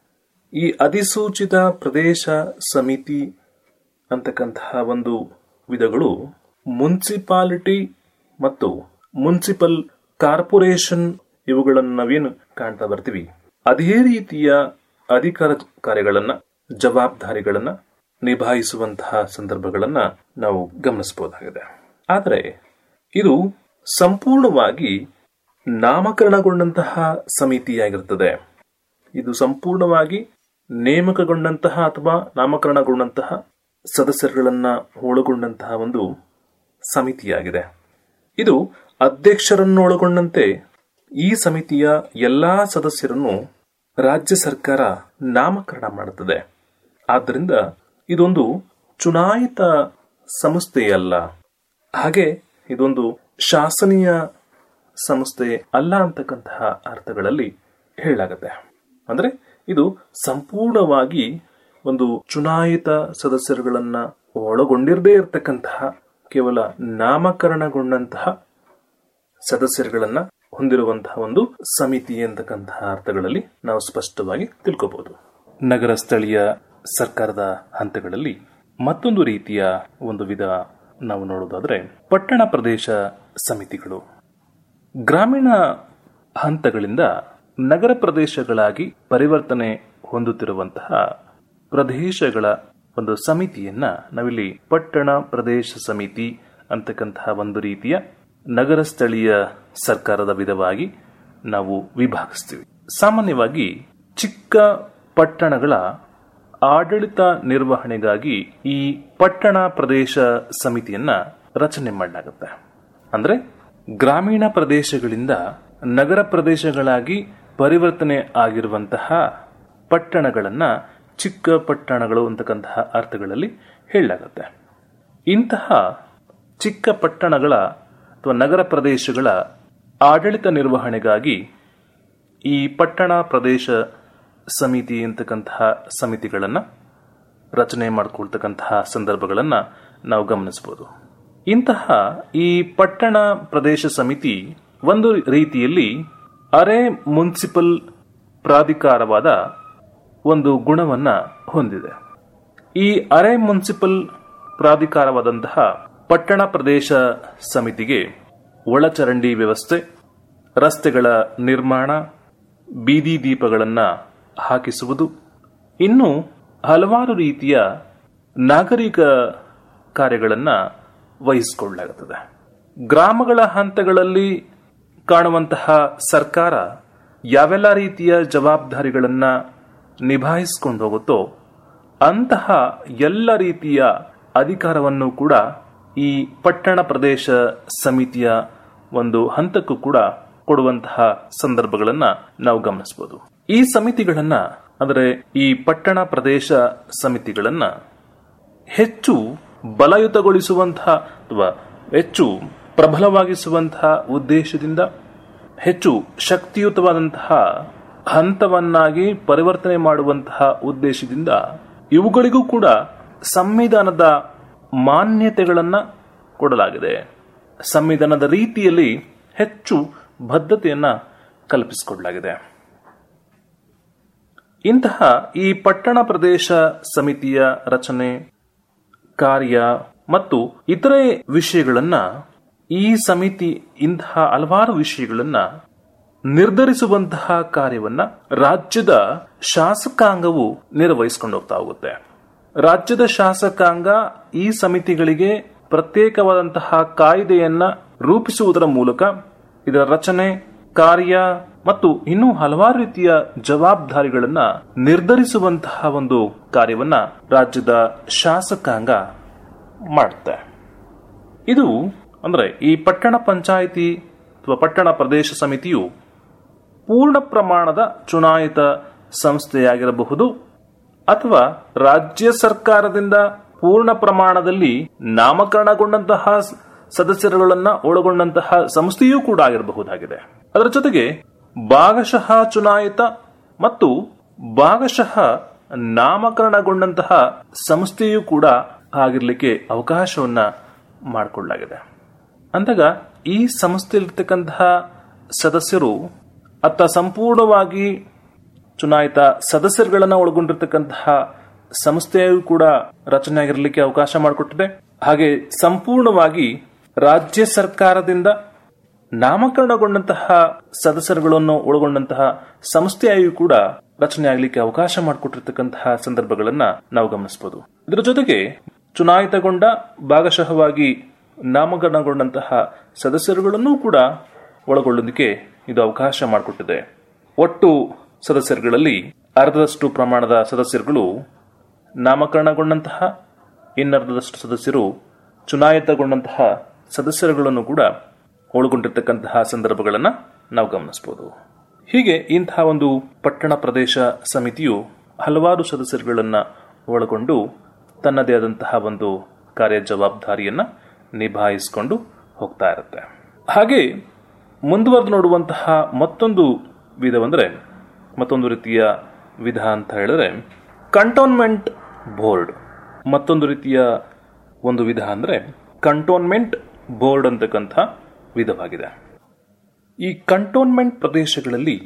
ಈ ಅಧಿಸೂಚಿತ ಪ್ರದೇಶ ಸಮಿತಿ ಅಂತಕ್ಕಂತಹ ಒಂದು ವಿಧಗಳು ಮುನ್ಸಿಪಾಲಿಟಿ ಮತ್ತು ಮುನ್ಸಿಪಲ್ ಕಾರ್ಪೊರೇಷನ್ ಇವುಗಳನ್ನು ನಾವೇನು ಕಾಣ್ತಾ ಬರ್ತೀವಿ ಅದೇ ರೀತಿಯ ಅಧಿಕಾರ ಕಾರ್ಯಗಳನ್ನ ಜವಾಬ್ದಾರಿಗಳನ್ನ ನಿಭಾಯಿಸುವಂತಹ ಸಂದರ್ಭಗಳನ್ನ ನಾವು ಗಮನಿಸಬಹುದಾಗಿದೆ ಆದರೆ ಇದು ಸಂಪೂರ್ಣವಾಗಿ ನಾಮಕರಣಗೊಂಡಂತಹ ಸಮಿತಿಯಾಗಿರುತ್ತದೆ ಇದು ಸಂಪೂರ್ಣವಾಗಿ ನೇಮಕಗೊಂಡಂತಹ ಅಥವಾ ನಾಮಕರಣಗೊಂಡಂತಹ ಸದಸ್ಯರುಗಳನ್ನ ಒಳಗೊಂಡಂತಹ ಒಂದು ಸಮಿತಿಯಾಗಿದೆ ಇದು ಅಧ್ಯಕ್ಷರನ್ನೊಳಗೊಂಡಂತೆ ಈ ಸಮಿತಿಯ ಎಲ್ಲಾ ಸದಸ್ಯರನ್ನು ರಾಜ್ಯ ಸರ್ಕಾರ ನಾಮಕರಣ ಮಾಡುತ್ತದೆ ಆದ್ದರಿಂದ ಇದೊಂದು ಚುನಾಯಿತ ಸಂಸ್ಥೆಯಲ್ಲ ಹಾಗೆ ಇದೊಂದು ಶಾಸನೀಯ ಸಂಸ್ಥೆ ಅಲ್ಲ ಅಂತಕ್ಕಂತಹ ಅರ್ಥಗಳಲ್ಲಿ ಹೇಳಲಾಗುತ್ತೆ ಅಂದ್ರೆ ಇದು ಸಂಪೂರ್ಣವಾಗಿ ಒಂದು ಚುನಾಯಿತ ಸದಸ್ಯರುಗಳನ್ನ ಒಳಗೊಂಡಿರದೇ ಇರತಕ್ಕಂತಹ ಕೇವಲ ನಾಮಕರಣಗೊಂಡಂತಹ ಸದಸ್ಯರುಗಳನ್ನ ಹೊಂದಿರುವಂತಹ ಒಂದು ಸಮಿತಿ ಅಂತಕ್ಕಂತಹ ಅರ್ಥಗಳಲ್ಲಿ ನಾವು ಸ್ಪಷ್ಟವಾಗಿ ತಿಳ್ಕೋಬಹುದು ನಗರ ಸ್ಥಳೀಯ ಸರ್ಕಾರದ ಹಂತಗಳಲ್ಲಿ ಮತ್ತೊಂದು ರೀತಿಯ ಒಂದು ವಿಧ ನಾವು ನೋಡೋದಾದ್ರೆ ಪಟ್ಟಣ ಪ್ರದೇಶ ಸಮಿತಿಗಳು ಗ್ರಾಮೀಣ ಹಂತಗಳಿಂದ ನಗರ ಪ್ರದೇಶಗಳಾಗಿ ಪರಿವರ್ತನೆ ಹೊಂದುತ್ತಿರುವಂತಹ ಪ್ರದೇಶಗಳ ಒಂದು ಸಮಿತಿಯನ್ನ ನಾವಿಲ್ಲಿ ಪಟ್ಟಣ ಪ್ರದೇಶ ಸಮಿತಿ ಅಂತಕ್ಕಂತಹ ಒಂದು ರೀತಿಯ ನಗರ ಸ್ಥಳೀಯ ಸರ್ಕಾರದ ವಿಧವಾಗಿ ನಾವು ವಿಭಾಗಿಸ್ತೀವಿ ಸಾಮಾನ್ಯವಾಗಿ ಚಿಕ್ಕ ಪಟ್ಟಣಗಳ ಆಡಳಿತ ನಿರ್ವಹಣೆಗಾಗಿ ಈ ಪಟ್ಟಣ ಪ್ರದೇಶ ಸಮಿತಿಯನ್ನ ರಚನೆ ಮಾಡಲಾಗುತ್ತೆ ಅಂದ್ರೆ ಗ್ರಾಮೀಣ ಪ್ರದೇಶಗಳಿಂದ ನಗರ ಪ್ರದೇಶಗಳಾಗಿ ಪರಿವರ್ತನೆ ಆಗಿರುವಂತಹ ಪಟ್ಟಣಗಳನ್ನ ಚಿಕ್ಕ ಪಟ್ಟಣಗಳು ಅಂತಕ್ಕಂತಹ ಅರ್ಥಗಳಲ್ಲಿ ಹೇಳಲಾಗುತ್ತೆ ಇಂತಹ ಚಿಕ್ಕ ಪಟ್ಟಣಗಳ ಅಥವಾ ನಗರ ಪ್ರದೇಶಗಳ ಆಡಳಿತ ನಿರ್ವಹಣೆಗಾಗಿ ಈ ಪಟ್ಟಣ ಪ್ರದೇಶ ಸಮಿತಿ ಅಂತಕ್ಕಂತಹ ಸಮಿತಿಗಳನ್ನು ರಚನೆ ಮಾಡಿಕೊಳ್ತಕ್ಕಂತಹ ಸಂದರ್ಭಗಳನ್ನು ನಾವು ಗಮನಿಸಬಹುದು ಇಂತಹ ಈ ಪಟ್ಟಣ ಪ್ರದೇಶ ಸಮಿತಿ ಒಂದು ರೀತಿಯಲ್ಲಿ ಅರೆ ಮುನ್ಸಿಪಲ್ ಪ್ರಾಧಿಕಾರವಾದ ಒಂದು ಗುಣವನ್ನ ಹೊಂದಿದೆ ಈ ಅರೆ ಮುನ್ಸಿಪಲ್ ಪ್ರಾಧಿಕಾರವಾದಂತಹ ಪಟ್ಟಣ ಪ್ರದೇಶ ಸಮಿತಿಗೆ ಒಳಚರಂಡಿ ವ್ಯವಸ್ಥೆ ರಸ್ತೆಗಳ ನಿರ್ಮಾಣ ಬೀದಿ ದೀಪಗಳನ್ನ ಹಾಕಿಸುವುದು ಇನ್ನು ಹಲವಾರು ರೀತಿಯ ನಾಗರಿಕ ಕಾರ್ಯಗಳನ್ನ ವಹಿಸಿಕೊಳ್ಳಲಾಗುತ್ತದೆ ಗ್ರಾಮಗಳ ಹಂತಗಳಲ್ಲಿ ಕಾಣುವಂತಹ ಸರ್ಕಾರ ಯಾವೆಲ್ಲ ರೀತಿಯ ಜವಾಬ್ದಾರಿಗಳನ್ನ ನಿಭಾಯಿಸಿಕೊಂಡು ಹೋಗುತ್ತೋ ಅಂತಹ ಎಲ್ಲ ರೀತಿಯ ಅಧಿಕಾರವನ್ನು ಕೂಡ ಈ ಪಟ್ಟಣ ಪ್ರದೇಶ ಸಮಿತಿಯ ಒಂದು ಹಂತಕ್ಕೂ ಕೂಡ ಕೊಡುವಂತಹ ಸಂದರ್ಭಗಳನ್ನ ನಾವು ಗಮನಿಸಬಹುದು ಈ ಸಮಿತಿಗಳನ್ನ ಅಂದರೆ ಈ ಪಟ್ಟಣ ಪ್ರದೇಶ ಸಮಿತಿಗಳನ್ನ ಹೆಚ್ಚು ಬಲಯುತಗೊಳಿಸುವಂತಹ ಅಥವಾ ಹೆಚ್ಚು ಪ್ರಬಲವಾಗಿಸುವಂತಹ ಉದ್ದೇಶದಿಂದ ಹೆಚ್ಚು ಶಕ್ತಿಯುತವಾದಂತಹ ಹಂತವನ್ನಾಗಿ ಪರಿವರ್ತನೆ ಮಾಡುವಂತಹ ಉದ್ದೇಶದಿಂದ ಇವುಗಳಿಗೂ ಕೂಡ ಸಂವಿಧಾನದ ಮಾನ್ಯತೆಗಳನ್ನ ಕೊಡಲಾಗಿದೆ ಸಂವಿಧಾನದ ರೀತಿಯಲ್ಲಿ ಹೆಚ್ಚು ಬದ್ಧತೆಯನ್ನ ಕಲ್ಪಿಸಿಕೊಡಲಾಗಿದೆ ಇಂತಹ ಈ ಪಟ್ಟಣ ಪ್ರದೇಶ ಸಮಿತಿಯ ರಚನೆ ಕಾರ್ಯ ಮತ್ತು ಇತರೆ ವಿಷಯಗಳನ್ನ ಈ ಸಮಿತಿ ಇಂತಹ ಹಲವಾರು ವಿಷಯಗಳನ್ನ ನಿರ್ಧರಿಸುವಂತಹ ಕಾರ್ಯವನ್ನ ರಾಜ್ಯದ ಶಾಸಕಾಂಗವು ನಿರ್ವಹಿಸಿಕೊಂಡು ಹೋಗ್ತಾ ಹೋಗುತ್ತೆ ರಾಜ್ಯದ ಶಾಸಕಾಂಗ ಈ ಸಮಿತಿಗಳಿಗೆ ಪ್ರತ್ಯೇಕವಾದಂತಹ ಕಾಯ್ದೆಯನ್ನ ರೂಪಿಸುವುದರ ಮೂಲಕ ಇದರ ರಚನೆ ಕಾರ್ಯ ಮತ್ತು ಇನ್ನೂ ಹಲವಾರು ರೀತಿಯ ಜವಾಬ್ದಾರಿಗಳನ್ನ ನಿರ್ಧರಿಸುವಂತಹ ಒಂದು ಕಾರ್ಯವನ್ನ ರಾಜ್ಯದ ಶಾಸಕಾಂಗ ಮಾಡುತ್ತೆ ಇದು ಅಂದ್ರೆ ಈ ಪಟ್ಟಣ ಪಂಚಾಯಿತಿ ಅಥವಾ ಪಟ್ಟಣ ಪ್ರದೇಶ ಸಮಿತಿಯು ಪೂರ್ಣ ಪ್ರಮಾಣದ ಚುನಾಯಿತ ಸಂಸ್ಥೆಯಾಗಿರಬಹುದು ಅಥವಾ ರಾಜ್ಯ ಸರ್ಕಾರದಿಂದ ಪೂರ್ಣ ಪ್ರಮಾಣದಲ್ಲಿ ನಾಮಕರಣಗೊಂಡಂತಹ ಸದಸ್ಯರುಗಳನ್ನ ಒಳಗೊಂಡಂತಹ ಸಂಸ್ಥೆಯೂ ಕೂಡ ಆಗಿರಬಹುದಾಗಿದೆ ಅದರ ಜೊತೆಗೆ ಭಾಗಶಃ ಚುನಾಯಿತ ಮತ್ತು ಭಾಗಶಃ ನಾಮಕರಣಗೊಂಡಂತಹ ಸಂಸ್ಥೆಯೂ ಕೂಡ ಆಗಿರ್ಲಿಕ್ಕೆ ಅವಕಾಶವನ್ನ ಮಾಡಿಕೊಳ್ಳಲಾಗಿದೆ ಅಂದಾಗ ಈ ಸಂಸ್ಥೆಯಲ್ಲಿರ್ತಕ್ಕಂತಹ ಸದಸ್ಯರು ಅತ್ತ ಸಂಪೂರ್ಣವಾಗಿ ಚುನಾಯಿತ ಸದಸ್ಯರುಗಳನ್ನ ಒಳಗೊಂಡಿರ್ತಕ್ಕಂತಹ ಸಂಸ್ಥೆಯೂ ಕೂಡ ರಚನೆ ಆಗಿರಲಿಕ್ಕೆ ಅವಕಾಶ ಮಾಡಿಕೊಟ್ಟಿದೆ ಹಾಗೆ ಸಂಪೂರ್ಣವಾಗಿ ರಾಜ್ಯ ಸರ್ಕಾರದಿಂದ ನಾಮಕರಣಗೊಂಡಂತಹ ಸದಸ್ಯರುಗಳನ್ನು ಒಳಗೊಂಡಂತಹ ಸಂಸ್ಥೆಯೂ ಕೂಡ ರಚನೆ ಆಗಲಿಕ್ಕೆ ಅವಕಾಶ ಮಾಡಿಕೊಟ್ಟಿರ್ತಕ್ಕಂತಹ ಸಂದರ್ಭಗಳನ್ನ ನಾವು ಗಮನಿಸಬಹುದು ಇದರ ಜೊತೆಗೆ ಚುನಾಯಿತಗೊಂಡ ಭಾಗಶಃವಾಗಿ ನಾಮಕರಣಗೊಂಡಂತಹ ಸದಸ್ಯರುಗಳನ್ನು ಕೂಡ ಒಳಗೊಳ್ಳೋದಕ್ಕೆ ಇದು ಅವಕಾಶ ಮಾಡಿಕೊಟ್ಟಿದೆ ಒಟ್ಟು ಸದಸ್ಯರುಗಳಲ್ಲಿ ಅರ್ಧದಷ್ಟು ಪ್ರಮಾಣದ ಸದಸ್ಯರುಗಳು ನಾಮಕರಣಗೊಂಡಂತಹ ಇನ್ನರ್ಧದಷ್ಟು ಸದಸ್ಯರು ಚುನಾಯಿತಗೊಂಡಂತಹ ಸದಸ್ಯರುಗಳನ್ನು ಕೂಡ ಒಳಗೊಂಡಿರ್ತಕ್ಕಂತಹ ಸಂದರ್ಭಗಳನ್ನು ನಾವು ಗಮನಿಸಬಹುದು ಹೀಗೆ ಇಂತಹ ಒಂದು ಪಟ್ಟಣ ಪ್ರದೇಶ ಸಮಿತಿಯು ಹಲವಾರು ಸದಸ್ಯರುಗಳನ್ನ ಒಳಗೊಂಡು ತನ್ನದೇ ಆದಂತಹ ಒಂದು ಕಾರ್ಯ ಜವಾಬ್ದಾರಿಯನ್ನ ನಿಭಾಯಿಸಿಕೊಂಡು ಹೋಗ್ತಾ ಇರುತ್ತೆ ಹಾಗೆ ಮುಂದುವರೆದು ನೋಡುವಂತಹ ಮತ್ತೊಂದು ವಿಧವಂದ್ರೆ ಮತ್ತೊಂದು ರೀತಿಯ ವಿಧ ಅಂತ ಹೇಳಿದ್ರೆ ಕಂಟೋನ್ಮೆಂಟ್ ಬೋರ್ಡ್ ಮತ್ತೊಂದು ರೀತಿಯ ಒಂದು ವಿಧ ಅಂದ್ರೆ ಕಂಟೋನ್ಮೆಂಟ್ ಬೋರ್ಡ್ ಅಂತಕ್ಕಂಥ ವಿಧವಾಗಿದೆ ಈ ಕಂಟೋನ್ಮೆಂಟ್ ಪ್ರದೇಶಗಳಲ್ಲಿ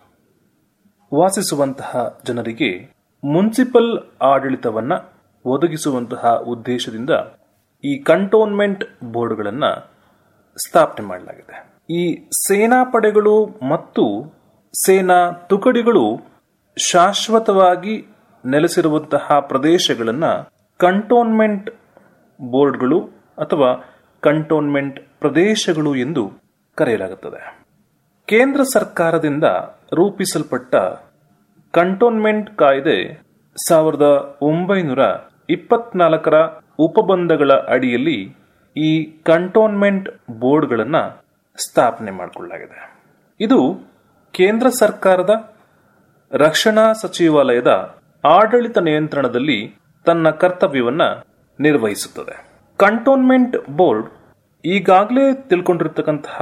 ವಾಸಿಸುವಂತಹ ಜನರಿಗೆ ಮುನ್ಸಿಪಲ್ ಆಡಳಿತವನ್ನ ಒದಗಿಸುವಂತಹ ಉದ್ದೇಶದಿಂದ ಈ ಕಂಟೋನ್ಮೆಂಟ್ ಬೋರ್ಡ್ಗಳನ್ನು ಸ್ಥಾಪನೆ ಮಾಡಲಾಗಿದೆ ಈ ಸೇನಾ ಪಡೆಗಳು ಮತ್ತು ಸೇನಾ ತುಕಡಿಗಳು ಶಾಶ್ವತವಾಗಿ ನೆಲೆಸಿರುವಂತಹ ಪ್ರದೇಶಗಳನ್ನು ಕಂಟೋನ್ಮೆಂಟ್ ಬೋರ್ಡ್ಗಳು ಅಥವಾ ಕಂಟೋನ್ಮೆಂಟ್ ಪ್ರದೇಶಗಳು ಎಂದು ಕರೆಯಲಾಗುತ್ತದೆ ಕೇಂದ್ರ ಸರ್ಕಾರದಿಂದ ರೂಪಿಸಲ್ಪಟ್ಟ ಕಂಟೋನ್ಮೆಂಟ್ ಕಾಯ್ದೆ ಸಾವಿರದ ಒಂಬೈನೂರ ಇಪ್ಪತ್ನಾಲ್ಕರ ಉಪಬಂಧಗಳ ಅಡಿಯಲ್ಲಿ ಈ ಕಂಟೋನ್ಮೆಂಟ್ ಬೋರ್ಡ್ಗಳನ್ನು ಸ್ಥಾಪನೆ ಮಾಡಿಕೊಳ್ಳಲಾಗಿದೆ ಇದು ಕೇಂದ್ರ ಸರ್ಕಾರದ ರಕ್ಷಣಾ ಸಚಿವಾಲಯದ ಆಡಳಿತ ನಿಯಂತ್ರಣದಲ್ಲಿ ತನ್ನ ಕರ್ತವ್ಯವನ್ನ ನಿರ್ವಹಿಸುತ್ತದೆ ಕಂಟೋನ್ಮೆಂಟ್ ಬೋರ್ಡ್ ಈಗಾಗಲೇ ತಿಳ್ಕೊಂಡಿರ್ತಕ್ಕಂತಹ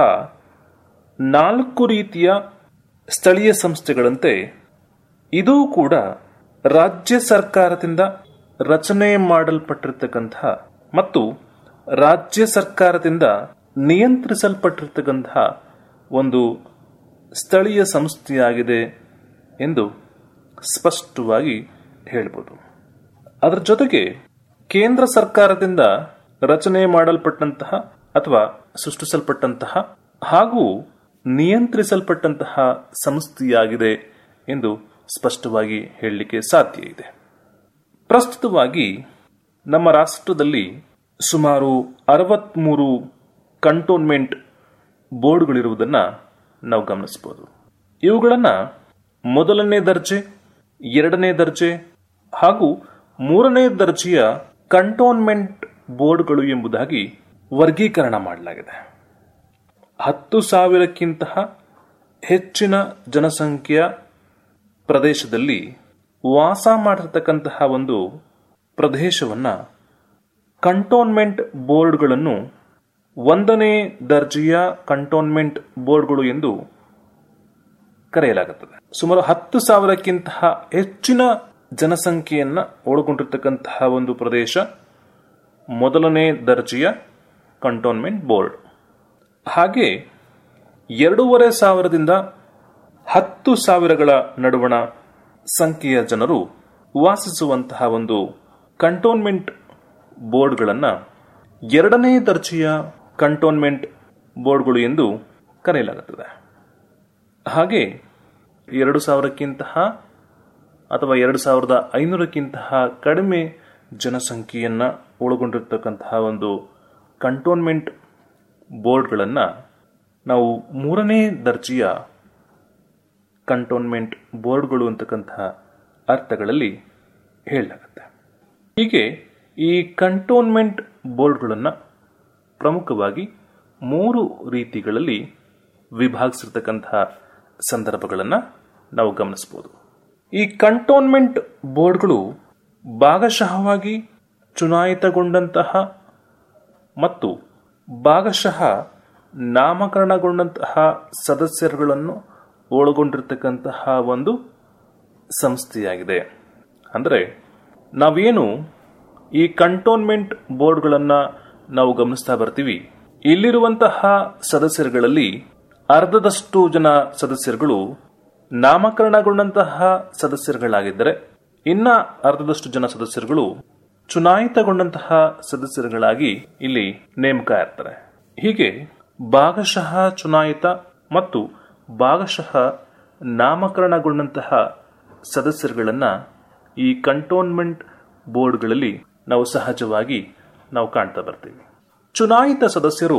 ನಾಲ್ಕು ರೀತಿಯ ಸ್ಥಳೀಯ ಸಂಸ್ಥೆಗಳಂತೆ ಇದೂ ಕೂಡ ರಾಜ್ಯ ಸರ್ಕಾರದಿಂದ ರಚನೆ ಮಾಡಲ್ಪಟ್ಟಿರ್ತಕ್ಕಂತಹ ಮತ್ತು ರಾಜ್ಯ ಸರ್ಕಾರದಿಂದ ನಿಯಂತ್ರಿಸಲ್ಪಟ್ಟಿರ್ತಕ್ಕಂತಹ ಒಂದು ಸ್ಥಳೀಯ ಸಂಸ್ಥೆಯಾಗಿದೆ ಎಂದು ಸ್ಪಷ್ಟವಾಗಿ ಹೇಳ್ಬೋದು ಅದರ ಜೊತೆಗೆ ಕೇಂದ್ರ ಸರ್ಕಾರದಿಂದ ರಚನೆ ಮಾಡಲ್ಪಟ್ಟಂತಹ ಅಥವಾ ಸೃಷ್ಟಿಸಲ್ಪಟ್ಟಂತಹ ಹಾಗೂ ನಿಯಂತ್ರಿಸಲ್ಪಟ್ಟಂತಹ ಸಂಸ್ಥೆಯಾಗಿದೆ ಎಂದು ಸ್ಪಷ್ಟವಾಗಿ ಹೇಳಲಿಕ್ಕೆ ಸಾಧ್ಯ ಇದೆ ಪ್ರಸ್ತುತವಾಗಿ ನಮ್ಮ ರಾಷ್ಟ್ರದಲ್ಲಿ ಸುಮಾರು ಅರವತ್ಮೂರು ಕಂಟೋನ್ಮೆಂಟ್ ಬೋರ್ಡ್ಗಳಿರುವುದನ್ನು ನಾವು ಗಮನಿಸಬಹುದು ಇವುಗಳನ್ನು ಮೊದಲನೇ ದರ್ಜೆ ಎರಡನೇ ದರ್ಜೆ ಹಾಗೂ ಮೂರನೇ ದರ್ಜೆಯ ಕಂಟೋನ್ಮೆಂಟ್ ಬೋರ್ಡ್ಗಳು ಎಂಬುದಾಗಿ ವರ್ಗೀಕರಣ ಮಾಡಲಾಗಿದೆ ಹತ್ತು ಸಾವಿರಕ್ಕಿಂತ ಹೆಚ್ಚಿನ ಜನಸಂಖ್ಯೆಯ ಪ್ರದೇಶದಲ್ಲಿ ವಾಸ ಮಾಡಿರ್ತಕ್ಕಂತಹ ಒಂದು ಪ್ರದೇಶವನ್ನ ಕಂಟೋನ್ಮೆಂಟ್ ಬೋರ್ಡ್ಗಳನ್ನು ಒಂದನೇ ದರ್ಜೆಯ ಕಂಟೋನ್ಮೆಂಟ್ ಬೋರ್ಡ್ಗಳು ಎಂದು ಕರೆಯಲಾಗುತ್ತದೆ ಸುಮಾರು ಹತ್ತು ಸಾವಿರಕ್ಕಿಂತ ಹೆಚ್ಚಿನ ಜನಸಂಖ್ಯೆಯನ್ನ ಒಳಗೊಂಡಿರ್ತಕ್ಕಂತಹ ಒಂದು ಪ್ರದೇಶ ಮೊದಲನೇ ದರ್ಜೆಯ ಕಂಟೋನ್ಮೆಂಟ್ ಬೋರ್ಡ್ ಹಾಗೆ ಎರಡೂವರೆ ಸಾವಿರದಿಂದ ಹತ್ತು ಸಾವಿರಗಳ ನಡುವಣ ಸಂಖ್ಯೆಯ ಜನರು ವಾಸಿಸುವಂತಹ ಒಂದು ಕಂಟೋನ್ಮೆಂಟ್ ಬೋರ್ಡ್ಗಳನ್ನು ಎರಡನೇ ದರ್ಜೆಯ ಕಂಟೋನ್ಮೆಂಟ್ ಬೋರ್ಡ್ಗಳು ಎಂದು ಕರೆಯಲಾಗುತ್ತದೆ ಹಾಗೆ ಎರಡು ಸಾವಿರಕ್ಕಿಂತಹ ಅಥವಾ ಎರಡು ಸಾವಿರದ ಐನೂರಕ್ಕಿಂತಹ ಕಡಿಮೆ ಜನಸಂಖ್ಯೆಯನ್ನ ಒಳಗೊಂಡಿರ್ತಕ್ಕಂತಹ ಒಂದು ಕಂಟೋನ್ಮೆಂಟ್ ಬೋರ್ಡ್ಗಳನ್ನು ನಾವು ಮೂರನೇ ದರ್ಜೆಯ ಕಂಟೋನ್ಮೆಂಟ್ ಬೋರ್ಡ್ಗಳು ಅಂತಕ್ಕಂತಹ ಅರ್ಥಗಳಲ್ಲಿ ಹೇಳಲಾಗುತ್ತೆ ಹೀಗೆ ಈ ಕಂಟೋನ್ಮೆಂಟ್ ಬೋರ್ಡ್ಗಳನ್ನು ಪ್ರಮುಖವಾಗಿ ಮೂರು ರೀತಿಗಳಲ್ಲಿ ವಿಭಾಗಿಸಿರ್ತಕ್ಕಂತಹ ಸಂದರ್ಭಗಳನ್ನು ನಾವು ಗಮನಿಸಬಹುದು ಈ ಕಂಟೋನ್ಮೆಂಟ್ ಬೋರ್ಡ್ಗಳು ಭಾಗಶಃವಾಗಿ ಚುನಾಯಿತಗೊಂಡಂತಹ ಮತ್ತು ಭಾಗಶಃ ನಾಮಕರಣಗೊಂಡಂತಹ ಸದಸ್ಯರುಗಳನ್ನು ಒಳಗೊಂಡಿರ್ತಕ್ಕಂತಹ ಒಂದು ಸಂಸ್ಥೆಯಾಗಿದೆ ಅಂದರೆ ನಾವೇನು ಈ ಕಂಟೋನ್ಮೆಂಟ್ ಬೋರ್ಡ್ಗಳನ್ನು ನಾವು ಗಮನಿಸ್ತಾ ಬರ್ತೀವಿ ಇಲ್ಲಿರುವಂತಹ ಸದಸ್ಯರುಗಳಲ್ಲಿ ಅರ್ಧದಷ್ಟು ಜನ ಸದಸ್ಯರುಗಳು ನಾಮಕರಣಗೊಂಡಂತಹ ಸದಸ್ಯರುಗಳಾಗಿದ್ದರೆ ಇನ್ನ ಅರ್ಧದಷ್ಟು ಜನ ಸದಸ್ಯರುಗಳು ಚುನಾಯಿತಗೊಂಡಂತಹ ಸದಸ್ಯರುಗಳಾಗಿ ಇಲ್ಲಿ ನೇಮಕ ಇರ್ತಾರೆ ಹೀಗೆ ಭಾಗಶಃ ಚುನಾಯಿತ ಮತ್ತು ಭಾಗಶಃ ನಾಮಕರಣಗೊಂಡಂತಹ ಸದಸ್ಯರುಗಳನ್ನ ಈ ಕಂಟೋನ್ಮೆಂಟ್ ಬೋರ್ಡ್ಗಳಲ್ಲಿ ನಾವು ಸಹಜವಾಗಿ ನಾವು ಕಾಣ್ತಾ ಬರ್ತೀವಿ ಚುನಾಯಿತ ಸದಸ್ಯರು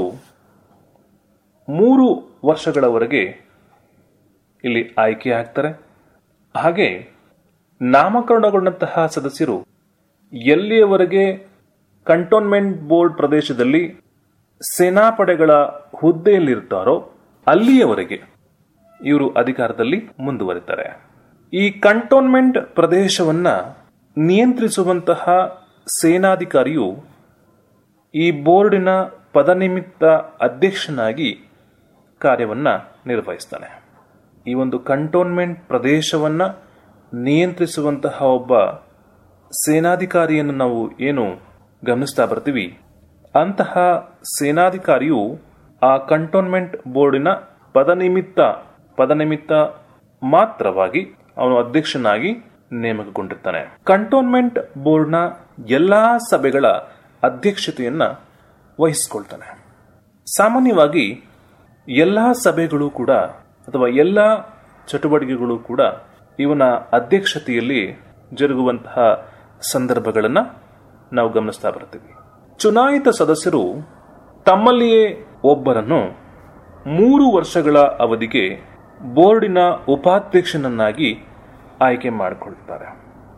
ಮೂರು ವರ್ಷಗಳವರೆಗೆ ಇಲ್ಲಿ ಆಯ್ಕೆ ಆಗ್ತಾರೆ ಹಾಗೆ ನಾಮಕರಣಗೊಂಡಂತಹ ಸದಸ್ಯರು ಎಲ್ಲಿಯವರೆಗೆ ಕಂಟೋನ್ಮೆಂಟ್ ಬೋರ್ಡ್ ಪ್ರದೇಶದಲ್ಲಿ ಸೇನಾಪಡೆಗಳ ಹುದ್ದೆಯಲ್ಲಿರ್ತಾರೋ ಅಲ್ಲಿಯವರೆಗೆ ಇವರು ಅಧಿಕಾರದಲ್ಲಿ ಮುಂದುವರಿತಾರೆ ಈ ಕಂಟೋನ್ಮೆಂಟ್ ಪ್ರದೇಶವನ್ನ ನಿಯಂತ್ರಿಸುವಂತಹ ಸೇನಾಧಿಕಾರಿಯು ಈ ಬೋರ್ಡಿನ ಪದನಿಮಿತ್ತ ಅಧ್ಯಕ್ಷನಾಗಿ ಕಾರ್ಯವನ್ನ ನಿರ್ವಹಿಸ್ತಾನೆ ಈ ಒಂದು ಕಂಟೋನ್ಮೆಂಟ್ ಪ್ರದೇಶವನ್ನ ನಿಯಂತ್ರಿಸುವಂತಹ ಒಬ್ಬ ಸೇನಾಧಿಕಾರಿಯನ್ನು ನಾವು ಏನು ಗಮನಿಸ್ತಾ ಬರ್ತೀವಿ ಅಂತಹ ಸೇನಾಧಿಕಾರಿಯು ಆ ಕಂಟೋನ್ಮೆಂಟ್ ಬೋರ್ಡಿನ ಪದನಿಮಿತ್ತ ಪದನಿಮಿತ್ತ ಮಾತ್ರವಾಗಿ ಅವನು ಅಧ್ಯಕ್ಷನಾಗಿ ನೇಮಕಗೊಂಡಿರ್ತಾನೆ ಕಂಟೋನ್ಮೆಂಟ್ ಬೋರ್ಡ್ನ ಎಲ್ಲಾ ಸಭೆಗಳ ಅಧ್ಯಕ್ಷತೆಯನ್ನ ವಹಿಸಿಕೊಳ್ತಾನೆ ಸಾಮಾನ್ಯವಾಗಿ ಎಲ್ಲಾ ಸಭೆಗಳು ಕೂಡ ಅಥವಾ ಎಲ್ಲ ಚಟುವಟಿಕೆಗಳು ಕೂಡ ಇವನ ಅಧ್ಯಕ್ಷತೆಯಲ್ಲಿ ಜರುಗುವಂತಹ ಸಂದರ್ಭಗಳನ್ನು ನಾವು ಗಮನಿಸ್ತಾ ಬರ್ತೀವಿ ಚುನಾಯಿತ ಸದಸ್ಯರು ತಮ್ಮಲ್ಲಿಯೇ ಒಬ್ಬರನ್ನು ಮೂರು ವರ್ಷಗಳ ಅವಧಿಗೆ ಬೋರ್ಡಿನ ಉಪಾಧ್ಯಕ್ಷನನ್ನಾಗಿ ಆಯ್ಕೆ ಮಾಡಿಕೊಳ್ತಾರೆ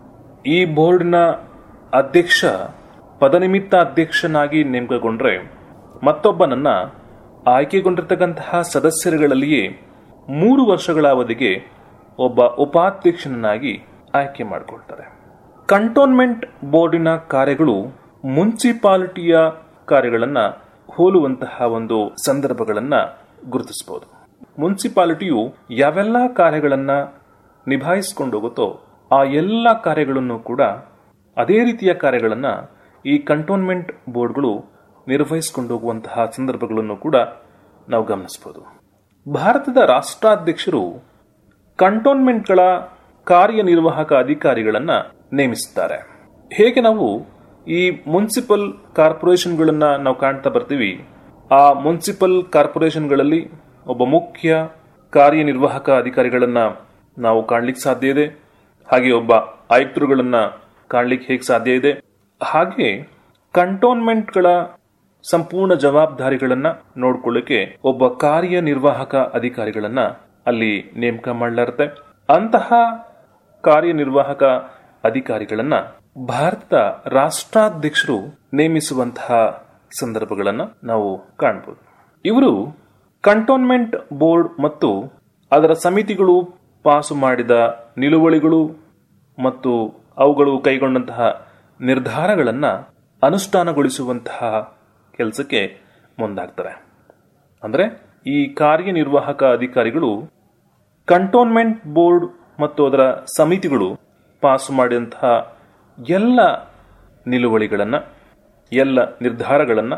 ಈ ಬೋರ್ಡ್ನ ಅಧ್ಯಕ್ಷ ಪದನಿಮಿತ್ತ ಅಧ್ಯಕ್ಷನಾಗಿ ನೇಮಕಗೊಂಡ್ರೆ ಮತ್ತೊಬ್ಬನನ್ನ ಆಯ್ಕೆಗೊಂಡಿರ್ತಕ್ಕಂತಹ ಸದಸ್ಯರುಗಳಲ್ಲಿಯೇ ಮೂರು ವರ್ಷಗಳ ಅವಧಿಗೆ ಒಬ್ಬ ಉಪಾಧ್ಯಕ್ಷನನ್ನಾಗಿ ಆಯ್ಕೆ ಮಾಡಿಕೊಳ್ತಾರೆ ಕಂಟೋನ್ಮೆಂಟ್ ಬೋರ್ಡಿನ ಕಾರ್ಯಗಳು ಮುನ್ಸಿಪಾಲಿಟಿಯ ಕಾರ್ಯಗಳನ್ನ ಹೋಲುವಂತಹ ಒಂದು ಸಂದರ್ಭಗಳನ್ನ ಗುರುತಿಸಬಹುದು ಮುನ್ಸಿಪಾಲಿಟಿಯು ಯಾವೆಲ್ಲ ಕಾರ್ಯಗಳನ್ನ ನಿಭಾಯಿಸಿಕೊಂಡು ಹೋಗುತ್ತೋ ಆ ಎಲ್ಲ ಕಾರ್ಯಗಳನ್ನು ಕೂಡ ಅದೇ ರೀತಿಯ ಕಾರ್ಯಗಳನ್ನ ಈ ಕಂಟೋನ್ಮೆಂಟ್ ಬೋರ್ಡ್ಗಳು ನಿರ್ವಹಿಸಿಕೊಂಡು ಹೋಗುವಂತಹ ಸಂದರ್ಭಗಳನ್ನು ಕೂಡ ನಾವು ಗಮನಿಸಬಹುದು ಭಾರತದ ರಾಷ್ಟ್ರಾಧ್ಯಕ್ಷರು ಕಂಟೋನ್ಮೆಂಟ್ಗಳ ಕಾರ್ಯನಿರ್ವಾಹಕ ಅಧಿಕಾರಿಗಳನ್ನ ನೇಮಿಸುತ್ತಾರೆ ಹೇಗೆ ನಾವು ಈ ಮುನ್ಸಿಪಲ್ ಕಾರ್ಪೊರೇಷನ್ಗಳನ್ನ ನಾವು ಕಾಣ್ತಾ ಬರ್ತೀವಿ ಆ ಮುನ್ಸಿಪಲ್ ಕಾರ್ಪೊರೇಷನ್ಗಳಲ್ಲಿ ಒಬ್ಬ ಮುಖ್ಯ ಕಾರ್ಯನಿರ್ವಾಹಕ ಅಧಿಕಾರಿಗಳನ್ನ ನಾವು ಕಾಣ್ಲಿಕ್ಕೆ ಸಾಧ್ಯ ಇದೆ ಹಾಗೆ ಒಬ್ಬ ಆಯುಕ್ತರುಗಳನ್ನ ಕಾಣ್ಲಿಕ್ಕೆ ಹೇಗೆ ಸಾಧ್ಯ ಇದೆ ಹಾಗೆ ಕಂಟೋನ್ಮೆಂಟ್ಗಳ ಸಂಪೂರ್ಣ ಜವಾಬ್ದಾರಿಗಳನ್ನ ನೋಡ್ಕೊಳ್ಳಿಕ್ಕೆ ಒಬ್ಬ ಕಾರ್ಯನಿರ್ವಾಹಕ ಅಧಿಕಾರಿಗಳನ್ನ ಅಲ್ಲಿ ನೇಮಕ ಮಾಡಲಾರುತ್ತೆ ಅಂತಹ ಕಾರ್ಯನಿರ್ವಾಹಕ ಅಧಿಕಾರಿಗಳನ್ನ ಭಾರತದ ರಾಷ್ಟ್ರಾಧ್ಯಕ್ಷರು ನೇಮಿಸುವಂತಹ ಸಂದರ್ಭಗಳನ್ನ ನಾವು ಕಾಣಬಹುದು ಇವರು ಕಂಟೋನ್ಮೆಂಟ್ ಬೋರ್ಡ್ ಮತ್ತು ಅದರ ಸಮಿತಿಗಳು ಪಾಸು ಮಾಡಿದ ನಿಲುವಳಿಗಳು ಮತ್ತು ಅವುಗಳು ಕೈಗೊಂಡಂತಹ ನಿರ್ಧಾರಗಳನ್ನ ಅನುಷ್ಠಾನಗೊಳಿಸುವಂತಹ ಕೆಲಸಕ್ಕೆ ಮುಂದಾಗ್ತಾರೆ ಅಂದ್ರೆ ಈ ಕಾರ್ಯನಿರ್ವಾಹಕ ಅಧಿಕಾರಿಗಳು ಕಂಟೋನ್ಮೆಂಟ್ ಬೋರ್ಡ್ ಮತ್ತು ಅದರ ಸಮಿತಿಗಳು ಪಾಸು ಮಾಡಿದಂತಹ ಎಲ್ಲ ನಿಲುವಳಿಗಳನ್ನ ಎಲ್ಲ ನಿರ್ಧಾರಗಳನ್ನ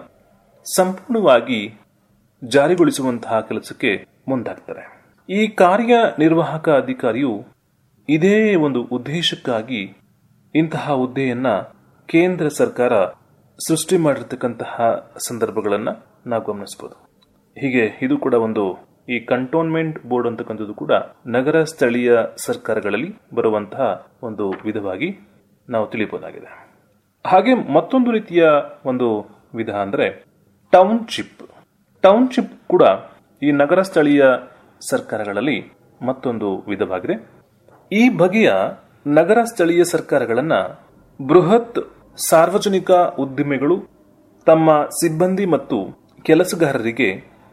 ಸಂಪೂರ್ಣವಾಗಿ ಜಾರಿಗೊಳಿಸುವಂತಹ ಕೆಲಸಕ್ಕೆ ಮುಂದಾಗ್ತಾರೆ ಈ ಕಾರ್ಯನಿರ್ವಾಹಕ ಅಧಿಕಾರಿಯು ಇದೇ ಒಂದು ಉದ್ದೇಶಕ್ಕಾಗಿ ಇಂತಹ ಹುದ್ದೆಯನ್ನ ಕೇಂದ್ರ ಸರ್ಕಾರ ಸೃಷ್ಟಿ ಮಾಡಿರ್ತಕ್ಕಂತಹ ಸಂದರ್ಭಗಳನ್ನ ನಾವು ಗಮನಿಸಬಹುದು ಹೀಗೆ ಇದು ಕೂಡ ಒಂದು ಈ ಕಂಟೋನ್ಮೆಂಟ್ ಬೋರ್ಡ್ ಅಂತಕ್ಕಂಥದ್ದು ಕೂಡ ನಗರ ಸ್ಥಳೀಯ ಸರ್ಕಾರಗಳಲ್ಲಿ ಬರುವಂತಹ ಒಂದು ವಿಧವಾಗಿ ನಾವು ತಿಳಿಯಬಹುದಾಗಿದೆ ಹಾಗೆ ಮತ್ತೊಂದು ರೀತಿಯ ಒಂದು ವಿಧ ಅಂದ್ರೆ ಟೌನ್ಶಿಪ್ ಟೌನ್ಶಿಪ್ ಕೂಡ ಈ ನಗರ ಸ್ಥಳೀಯ ಸರ್ಕಾರಗಳಲ್ಲಿ ಮತ್ತೊಂದು ವಿಧವಾಗಿದೆ ಈ ಬಗೆಯ ನಗರ ಸ್ಥಳೀಯ ಸರ್ಕಾರಗಳನ್ನ ಬೃಹತ್ ಸಾರ್ವಜನಿಕ ಉದ್ದಿಮೆಗಳು ತಮ್ಮ ಸಿಬ್ಬಂದಿ ಮತ್ತು ಕೆಲಸಗಾರರಿಗೆ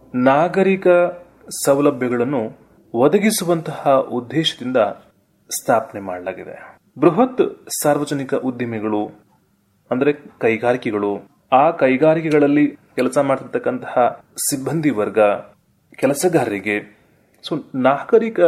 ನಾಗರಿಕ ಸೌಲಭ್ಯಗಳನ್ನು ಒದಗಿಸುವಂತಹ ಉದ್ದೇಶದಿಂದ ಸ್ಥಾಪನೆ ಮಾಡಲಾಗಿದೆ ಬೃಹತ್ ಸಾರ್ವಜನಿಕ ಉದ್ದಿಮೆಗಳು ಅಂದ್ರೆ ಕೈಗಾರಿಕೆಗಳು ಆ ಕೈಗಾರಿಕೆಗಳಲ್ಲಿ ಕೆಲಸ ಮಾಡ್ತಿರ್ತಕ್ಕಂತಹ ಸಿಬ್ಬಂದಿ ವರ್ಗ ಕೆಲಸಗಾರರಿಗೆ ಸೊ ನಾಗರಿಕ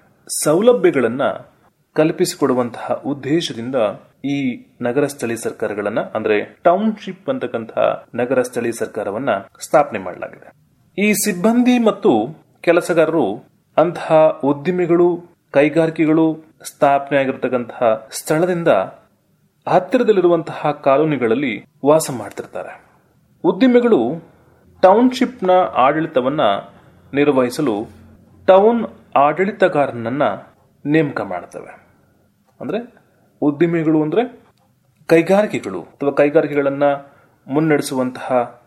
ಸೌಲಭ್ಯಗಳನ್ನ ಕಲ್ಪಿಸಿಕೊಡುವಂತಹ ಉದ್ದೇಶದಿಂದ ಈ ನಗರ ಸ್ಥಳೀಯ ಸರ್ಕಾರಗಳನ್ನ ಅಂದ್ರೆ ಟೌನ್ಶಿಪ್ ಅಂತಕ್ಕಂತಹ ನಗರ ಸ್ಥಳೀಯ ಸರ್ಕಾರವನ್ನ ಸ್ಥಾಪನೆ ಮಾಡಲಾಗಿದೆ ಈ ಸಿಬ್ಬಂದಿ ಮತ್ತು ಕೆಲಸಗಾರರು ಅಂತಹ ಉದ್ದಿಮೆಗಳು ಕೈಗಾರಿಕೆಗಳು ಸ್ಥಾಪನೆ ಆಗಿರತಕ್ಕಂತಹ ಸ್ಥಳದಿಂದ ಹತ್ತಿರದಲ್ಲಿರುವಂತಹ ಕಾಲೋನಿಗಳಲ್ಲಿ ವಾಸ ಮಾಡ್ತಿರ್ತಾರೆ ಉದ್ದಿಮೆಗಳು ಟೌನ್ಶಿಪ್ನ ಆಡಳಿತವನ್ನ ನಿರ್ವಹಿಸಲು ಟೌನ್ ಆಡಳಿತಗಾರನನ್ನ ನೇಮಕ ಮಾಡ್ತವೆ ಅಂದ್ರೆ ಉದ್ದಿಮೆಗಳು ಅಂದ್ರೆ ಕೈಗಾರಿಕೆಗಳು ಅಥವಾ ಕೈಗಾರಿಕೆಗಳನ್ನ ಮುನ್ನಡೆಸುವಂತಹ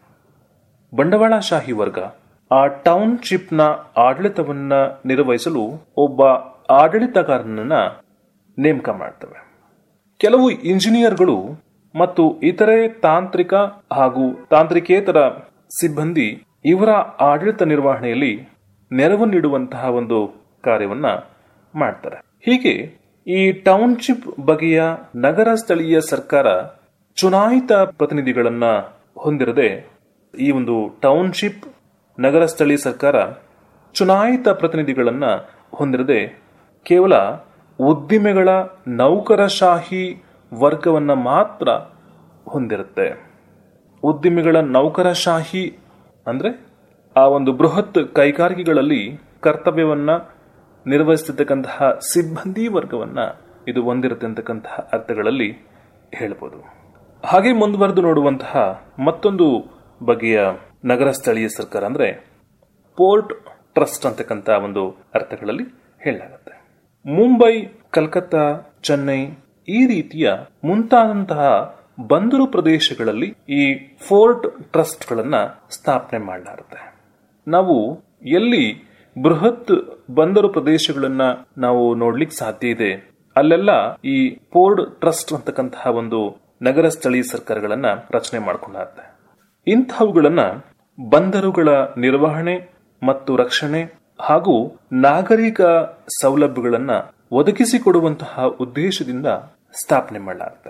ಬಂಡವಾಳಶಾಹಿ ವರ್ಗ ಆ ಟೌನ್ಶಿಪ್ನ ಆಡಳಿತವನ್ನ ನಿರ್ವಹಿಸಲು ಒಬ್ಬ ಆಡಳಿತಗಾರನನ್ನ ನೇಮಕ ಮಾಡ್ತವೆ ಕೆಲವು ಇಂಜಿನಿಯರ್ಗಳು ಮತ್ತು ಇತರೆ ತಾಂತ್ರಿಕ ಹಾಗೂ ತಾಂತ್ರಿಕೇತರ ಸಿಬ್ಬಂದಿ ಇವರ ಆಡಳಿತ ನಿರ್ವಹಣೆಯಲ್ಲಿ ನೆರವು ನೀಡುವಂತಹ ಒಂದು ಕಾರ್ಯವನ್ನ ಮಾಡ್ತಾರೆ ಹೀಗೆ ಈ ಟೌನ್ಶಿಪ್ ಬಗೆಯ ನಗರ ಸ್ಥಳೀಯ ಸರ್ಕಾರ ಚುನಾಯಿತ ಪ್ರತಿನಿಧಿಗಳನ್ನ ಹೊಂದಿರದೆ ಈ ಒಂದು ಟೌನ್ಶಿಪ್ ನಗರ ಸ್ಥಳೀಯ ಸರ್ಕಾರ ಚುನಾಯಿತ ಪ್ರತಿನಿಧಿಗಳನ್ನ ಹೊಂದಿರದೆ ಕೇವಲ ಉದ್ದಿಮೆಗಳ ನೌಕರಶಾಹಿ ವರ್ಗವನ್ನ ಮಾತ್ರ ಹೊಂದಿರುತ್ತೆ ಉದ್ದಿಮೆಗಳ ನೌಕರಶಾಹಿ ಅಂದ್ರೆ ಆ ಒಂದು ಬೃಹತ್ ಕೈಗಾರಿಕೆಗಳಲ್ಲಿ ಕರ್ತವ್ಯವನ್ನ ನಿರ್ವಹಿಸತಕ್ಕಂತಹ ಸಿಬ್ಬಂದಿ ವರ್ಗವನ್ನ ಇದು ಹೊಂದಿರುತ್ತೆ ಅಂತಕ್ಕಂತಹ ಅರ್ಥಗಳಲ್ಲಿ ಹೇಳ್ಬೋದು ಹಾಗೆ ಮುಂದುವರೆದು ನೋಡುವಂತಹ ಮತ್ತೊಂದು ಬಗೆಯ ನಗರ ಸ್ಥಳೀಯ ಸರ್ಕಾರ ಅಂದ್ರೆ ಪೋರ್ಟ್ ಟ್ರಸ್ಟ್ ಅಂತಕ್ಕಂಥ ಒಂದು ಅರ್ಥಗಳಲ್ಲಿ ಹೇಳಲಾಗುತ್ತೆ ಮುಂಬೈ ಕಲ್ಕತ್ತಾ ಚೆನ್ನೈ ಈ ರೀತಿಯ ಮುಂತಾದಂತಹ ಬಂದರು ಪ್ರದೇಶಗಳಲ್ಲಿ ಈ ಫೋರ್ಟ್ ಟ್ರಸ್ಟ್ಗಳನ್ನ ಸ್ಥಾಪನೆ ಮಾಡಲಾರುತ್ತೆ ನಾವು ಎಲ್ಲಿ ಬೃಹತ್ ಬಂದರು ಪ್ರದೇಶಗಳನ್ನ ನಾವು ನೋಡ್ಲಿಕ್ಕೆ ಸಾಧ್ಯ ಇದೆ ಅಲ್ಲೆಲ್ಲ ಈ ಪೋರ್ಟ್ ಟ್ರಸ್ಟ್ ಅಂತಕ್ಕಂತಹ ಒಂದು ನಗರ ಸ್ಥಳೀಯ ಸರ್ಕಾರಗಳನ್ನ ರಚನೆ ಮಾಡಿಕೊಂಡಾಗುತ್ತೆ ಇಂತಹವುಗಳನ್ನ ಬಂದರುಗಳ ನಿರ್ವಹಣೆ ಮತ್ತು ರಕ್ಷಣೆ ಹಾಗೂ ನಾಗರಿಕ ಸೌಲಭ್ಯಗಳನ್ನ ಒದಗಿಸಿಕೊಡುವಂತಹ ಉದ್ದೇಶದಿಂದ ಸ್ಥಾಪನೆ ಮಾಡಲಾಗುತ್ತೆ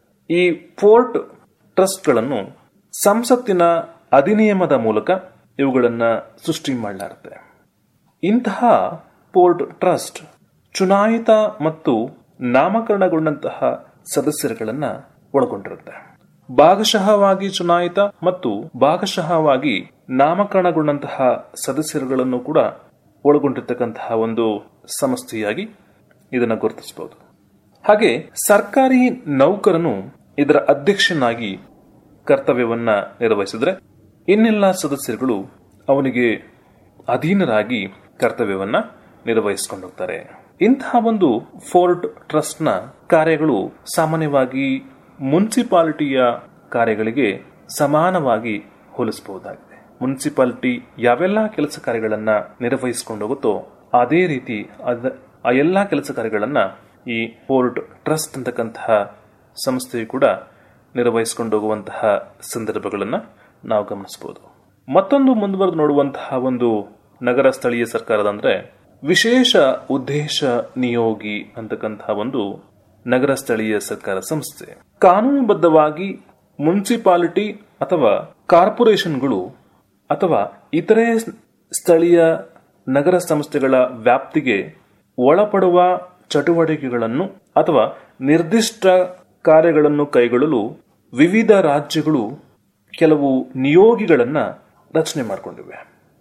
ಈ ಪೋರ್ಟ್ ಟ್ರಸ್ಟ್ಗಳನ್ನು ಸಂಸತ್ತಿನ ಅಧಿನಿಯಮದ ಮೂಲಕ ಇವುಗಳನ್ನ ಸೃಷ್ಟಿ ಮಾಡಲಾಗುತ್ತೆ ಇಂತಹ ಪೋರ್ಟ್ ಟ್ರಸ್ಟ್ ಚುನಾಯಿತ ಮತ್ತು ನಾಮಕರಣಗೊಂಡಂತಹ ಸದಸ್ಯರುಗಳನ್ನ ಒಳಗೊಂಡಿರುತ್ತೆ ಭಾಗಶಃವಾಗಿ ಚುನಾಯಿತ ಮತ್ತು ಭಾಗಶಃವಾಗಿ ನಾಮಕರಣಗೊಂಡಂತಹ ಸದಸ್ಯರುಗಳನ್ನು ಕೂಡ ಒಳಗೊಂಡಿರ್ತಕ್ಕಂತಹ ಒಂದು ಸಂಸ್ಥೆಯಾಗಿ ಇದನ್ನು ಗುರುತಿಸಬಹುದು ಹಾಗೆ ಸರ್ಕಾರಿ ನೌಕರನು ಇದರ ಅಧ್ಯಕ್ಷನಾಗಿ ಕರ್ತವ್ಯವನ್ನ ನಿರ್ವಹಿಸಿದ್ರೆ ಇನ್ನೆಲ್ಲ ಸದಸ್ಯರುಗಳು ಅವನಿಗೆ ಅಧೀನರಾಗಿ ಕರ್ತವ್ಯವನ್ನ ನಿರ್ವಹಿಸಿಕೊಂಡು ಹೋಗ್ತಾರೆ ಇಂತಹ ಒಂದು ಫೋರ್ಟ್ ಟ್ರಸ್ಟ್ನ ಕಾರ್ಯಗಳು ಸಾಮಾನ್ಯವಾಗಿ ಮುನ್ಸಿಪಾಲಿಟಿಯ ಕಾರ್ಯಗಳಿಗೆ ಸಮಾನವಾಗಿ ಹೋಲಿಸಬಹುದಾಗಿದೆ ಮುನ್ಸಿಪಾಲಿಟಿ ಯಾವೆಲ್ಲ ಕೆಲಸ ಕಾರ್ಯಗಳನ್ನ ನಿರ್ವಹಿಸಿಕೊಂಡು ಹೋಗುತ್ತೋ ಅದೇ ರೀತಿ ಅದ ಆ ಎಲ್ಲಾ ಕೆಲಸ ಕಾರ್ಯಗಳನ್ನ ಈ ಪೋರ್ಟ್ ಟ್ರಸ್ಟ್ ಅಂತಕ್ಕಂತಹ ಸಂಸ್ಥೆಯು ಕೂಡ ನಿರ್ವಹಿಸಿಕೊಂಡು ಹೋಗುವಂತಹ ಸಂದರ್ಭಗಳನ್ನ ನಾವು ಗಮನಿಸಬಹುದು ಮತ್ತೊಂದು ಮುಂದುವರೆದು ನೋಡುವಂತಹ ಒಂದು ನಗರ ಸ್ಥಳೀಯ ಸರ್ಕಾರದ ಅಂದ್ರೆ ವಿಶೇಷ ಉದ್ದೇಶ ನಿಯೋಗಿ ಅಂತಕ್ಕಂತಹ ಒಂದು ನಗರ ಸ್ಥಳೀಯ ಸರ್ಕಾರ ಸಂಸ್ಥೆ ಕಾನೂನುಬದ್ಧವಾಗಿ ಮುನ್ಸಿಪಾಲಿಟಿ ಅಥವಾ ಕಾರ್ಪೊರೇಷನ್ಗಳು ಅಥವಾ ಇತರೆ ಸ್ಥಳೀಯ ನಗರ ಸಂಸ್ಥೆಗಳ ವ್ಯಾಪ್ತಿಗೆ ಒಳಪಡುವ ಚಟುವಟಿಕೆಗಳನ್ನು ಅಥವಾ ನಿರ್ದಿಷ್ಟ ಕಾರ್ಯಗಳನ್ನು ಕೈಗೊಳ್ಳಲು ವಿವಿಧ ರಾಜ್ಯಗಳು ಕೆಲವು ನಿಯೋಗಿಗಳನ್ನ ರಚನೆ ಮಾಡಿಕೊಂಡಿವೆ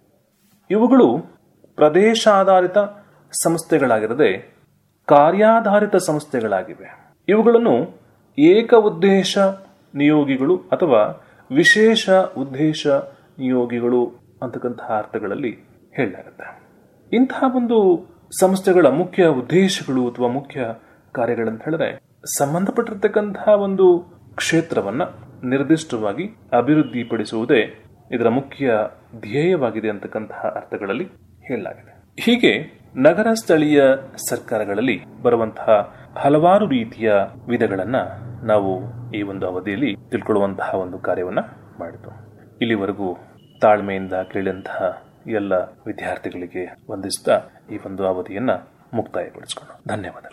ಇವುಗಳು ಪ್ರದೇಶಾಧಾರಿತ ಸಂಸ್ಥೆಗಳಾಗಿರದೆ ಕಾರ್ಯಾಧಾರಿತ ಸಂಸ್ಥೆಗಳಾಗಿವೆ ಇವುಗಳನ್ನು ಏಕ ಉದ್ದೇಶ ನಿಯೋಗಿಗಳು ಅಥವಾ ವಿಶೇಷ ಉದ್ದೇಶ ನಿಯೋಗಿಗಳು ಅಂತಕ್ಕಂತಹ ಅರ್ಥಗಳಲ್ಲಿ ಹೇಳಲಾಗುತ್ತೆ ಇಂತಹ ಒಂದು ಸಂಸ್ಥೆಗಳ ಮುಖ್ಯ ಉದ್ದೇಶಗಳು ಅಥವಾ ಮುಖ್ಯ ಕಾರ್ಯಗಳಂತ ಹೇಳಿದ್ರೆ ಸಂಬಂಧಪಟ್ಟಿರ್ತಕ್ಕಂತಹ ಒಂದು ಕ್ಷೇತ್ರವನ್ನ ನಿರ್ದಿಷ್ಟವಾಗಿ ಅಭಿವೃದ್ಧಿಪಡಿಸುವುದೇ ಇದರ ಮುಖ್ಯ ಧ್ಯೇಯವಾಗಿದೆ ಅಂತಕ್ಕಂತಹ ಅರ್ಥಗಳಲ್ಲಿ ಹೇಳಲಾಗಿದೆ ಹೀಗೆ ನಗರ ಸ್ಥಳೀಯ ಸರ್ಕಾರಗಳಲ್ಲಿ ಬರುವಂತಹ ಹಲವಾರು ರೀತಿಯ ವಿಧಗಳನ್ನ ನಾವು ಈ ಒಂದು ಅವಧಿಯಲ್ಲಿ ತಿಳ್ಕೊಳ್ಳುವಂತಹ ಒಂದು ಕಾರ್ಯವನ್ನ ಮಾಡಿತು ಇಲ್ಲಿವರೆಗೂ ತಾಳ್ಮೆಯಿಂದ ಕೇಳಿದಂತಹ ಎಲ್ಲ ವಿದ್ಯಾರ್ಥಿಗಳಿಗೆ ವಂದಿಸ್ತಾ ಈ ಒಂದು ಅವಧಿಯನ್ನ ಮುಕ್ತಾಯಗೊಳಿಸಿಕೊಂಡು ಧನ್ಯವಾದಗಳು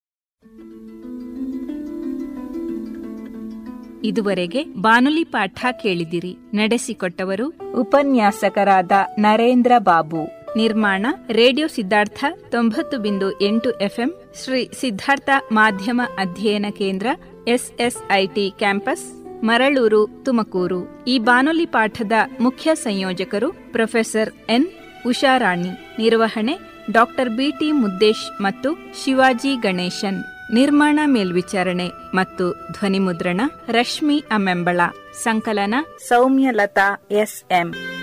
ಇದುವರೆಗೆ ಬಾನುಲಿ ಪಾಠ ಕೇಳಿದಿರಿ ನಡೆಸಿಕೊಟ್ಟವರು ಉಪನ್ಯಾಸಕರಾದ ನರೇಂದ್ರ ಬಾಬು ನಿರ್ಮಾಣ ರೇಡಿಯೋ ಸಿದ್ಧಾರ್ಥ ತೊಂಬತ್ತು ಬಿಂದು ಎಂಟು ಎಫ್ಎಂ ಶ್ರೀ ಸಿದ್ಧಾರ್ಥ ಮಾಧ್ಯಮ ಅಧ್ಯಯನ ಕೇಂದ್ರ ಎಸ್ಎಸ್ಐಟಿ ಕ್ಯಾಂಪಸ್ ಮರಳೂರು ತುಮಕೂರು ಈ ಬಾನುಲಿ ಪಾಠದ ಮುಖ್ಯ ಸಂಯೋಜಕರು ಪ್ರೊಫೆಸರ್ ಎನ್ ಉಷಾರಾಣಿ ನಿರ್ವಹಣೆ ಡಾಕ್ಟರ್ ಬಿಟಿ ಮುದ್ದೇಶ್ ಮತ್ತು ಶಿವಾಜಿ ಗಣೇಶನ್ ನಿರ್ಮಾಣ ಮೇಲ್ವಿಚಾರಣೆ ಮತ್ತು ಧ್ವನಿಮುದ್ರಣ ರಶ್ಮಿ ಅಮೆಂಬಳ ಸಂಕಲನ ಸೌಮ್ಯಲತಾ ಎಸ್ಎಂ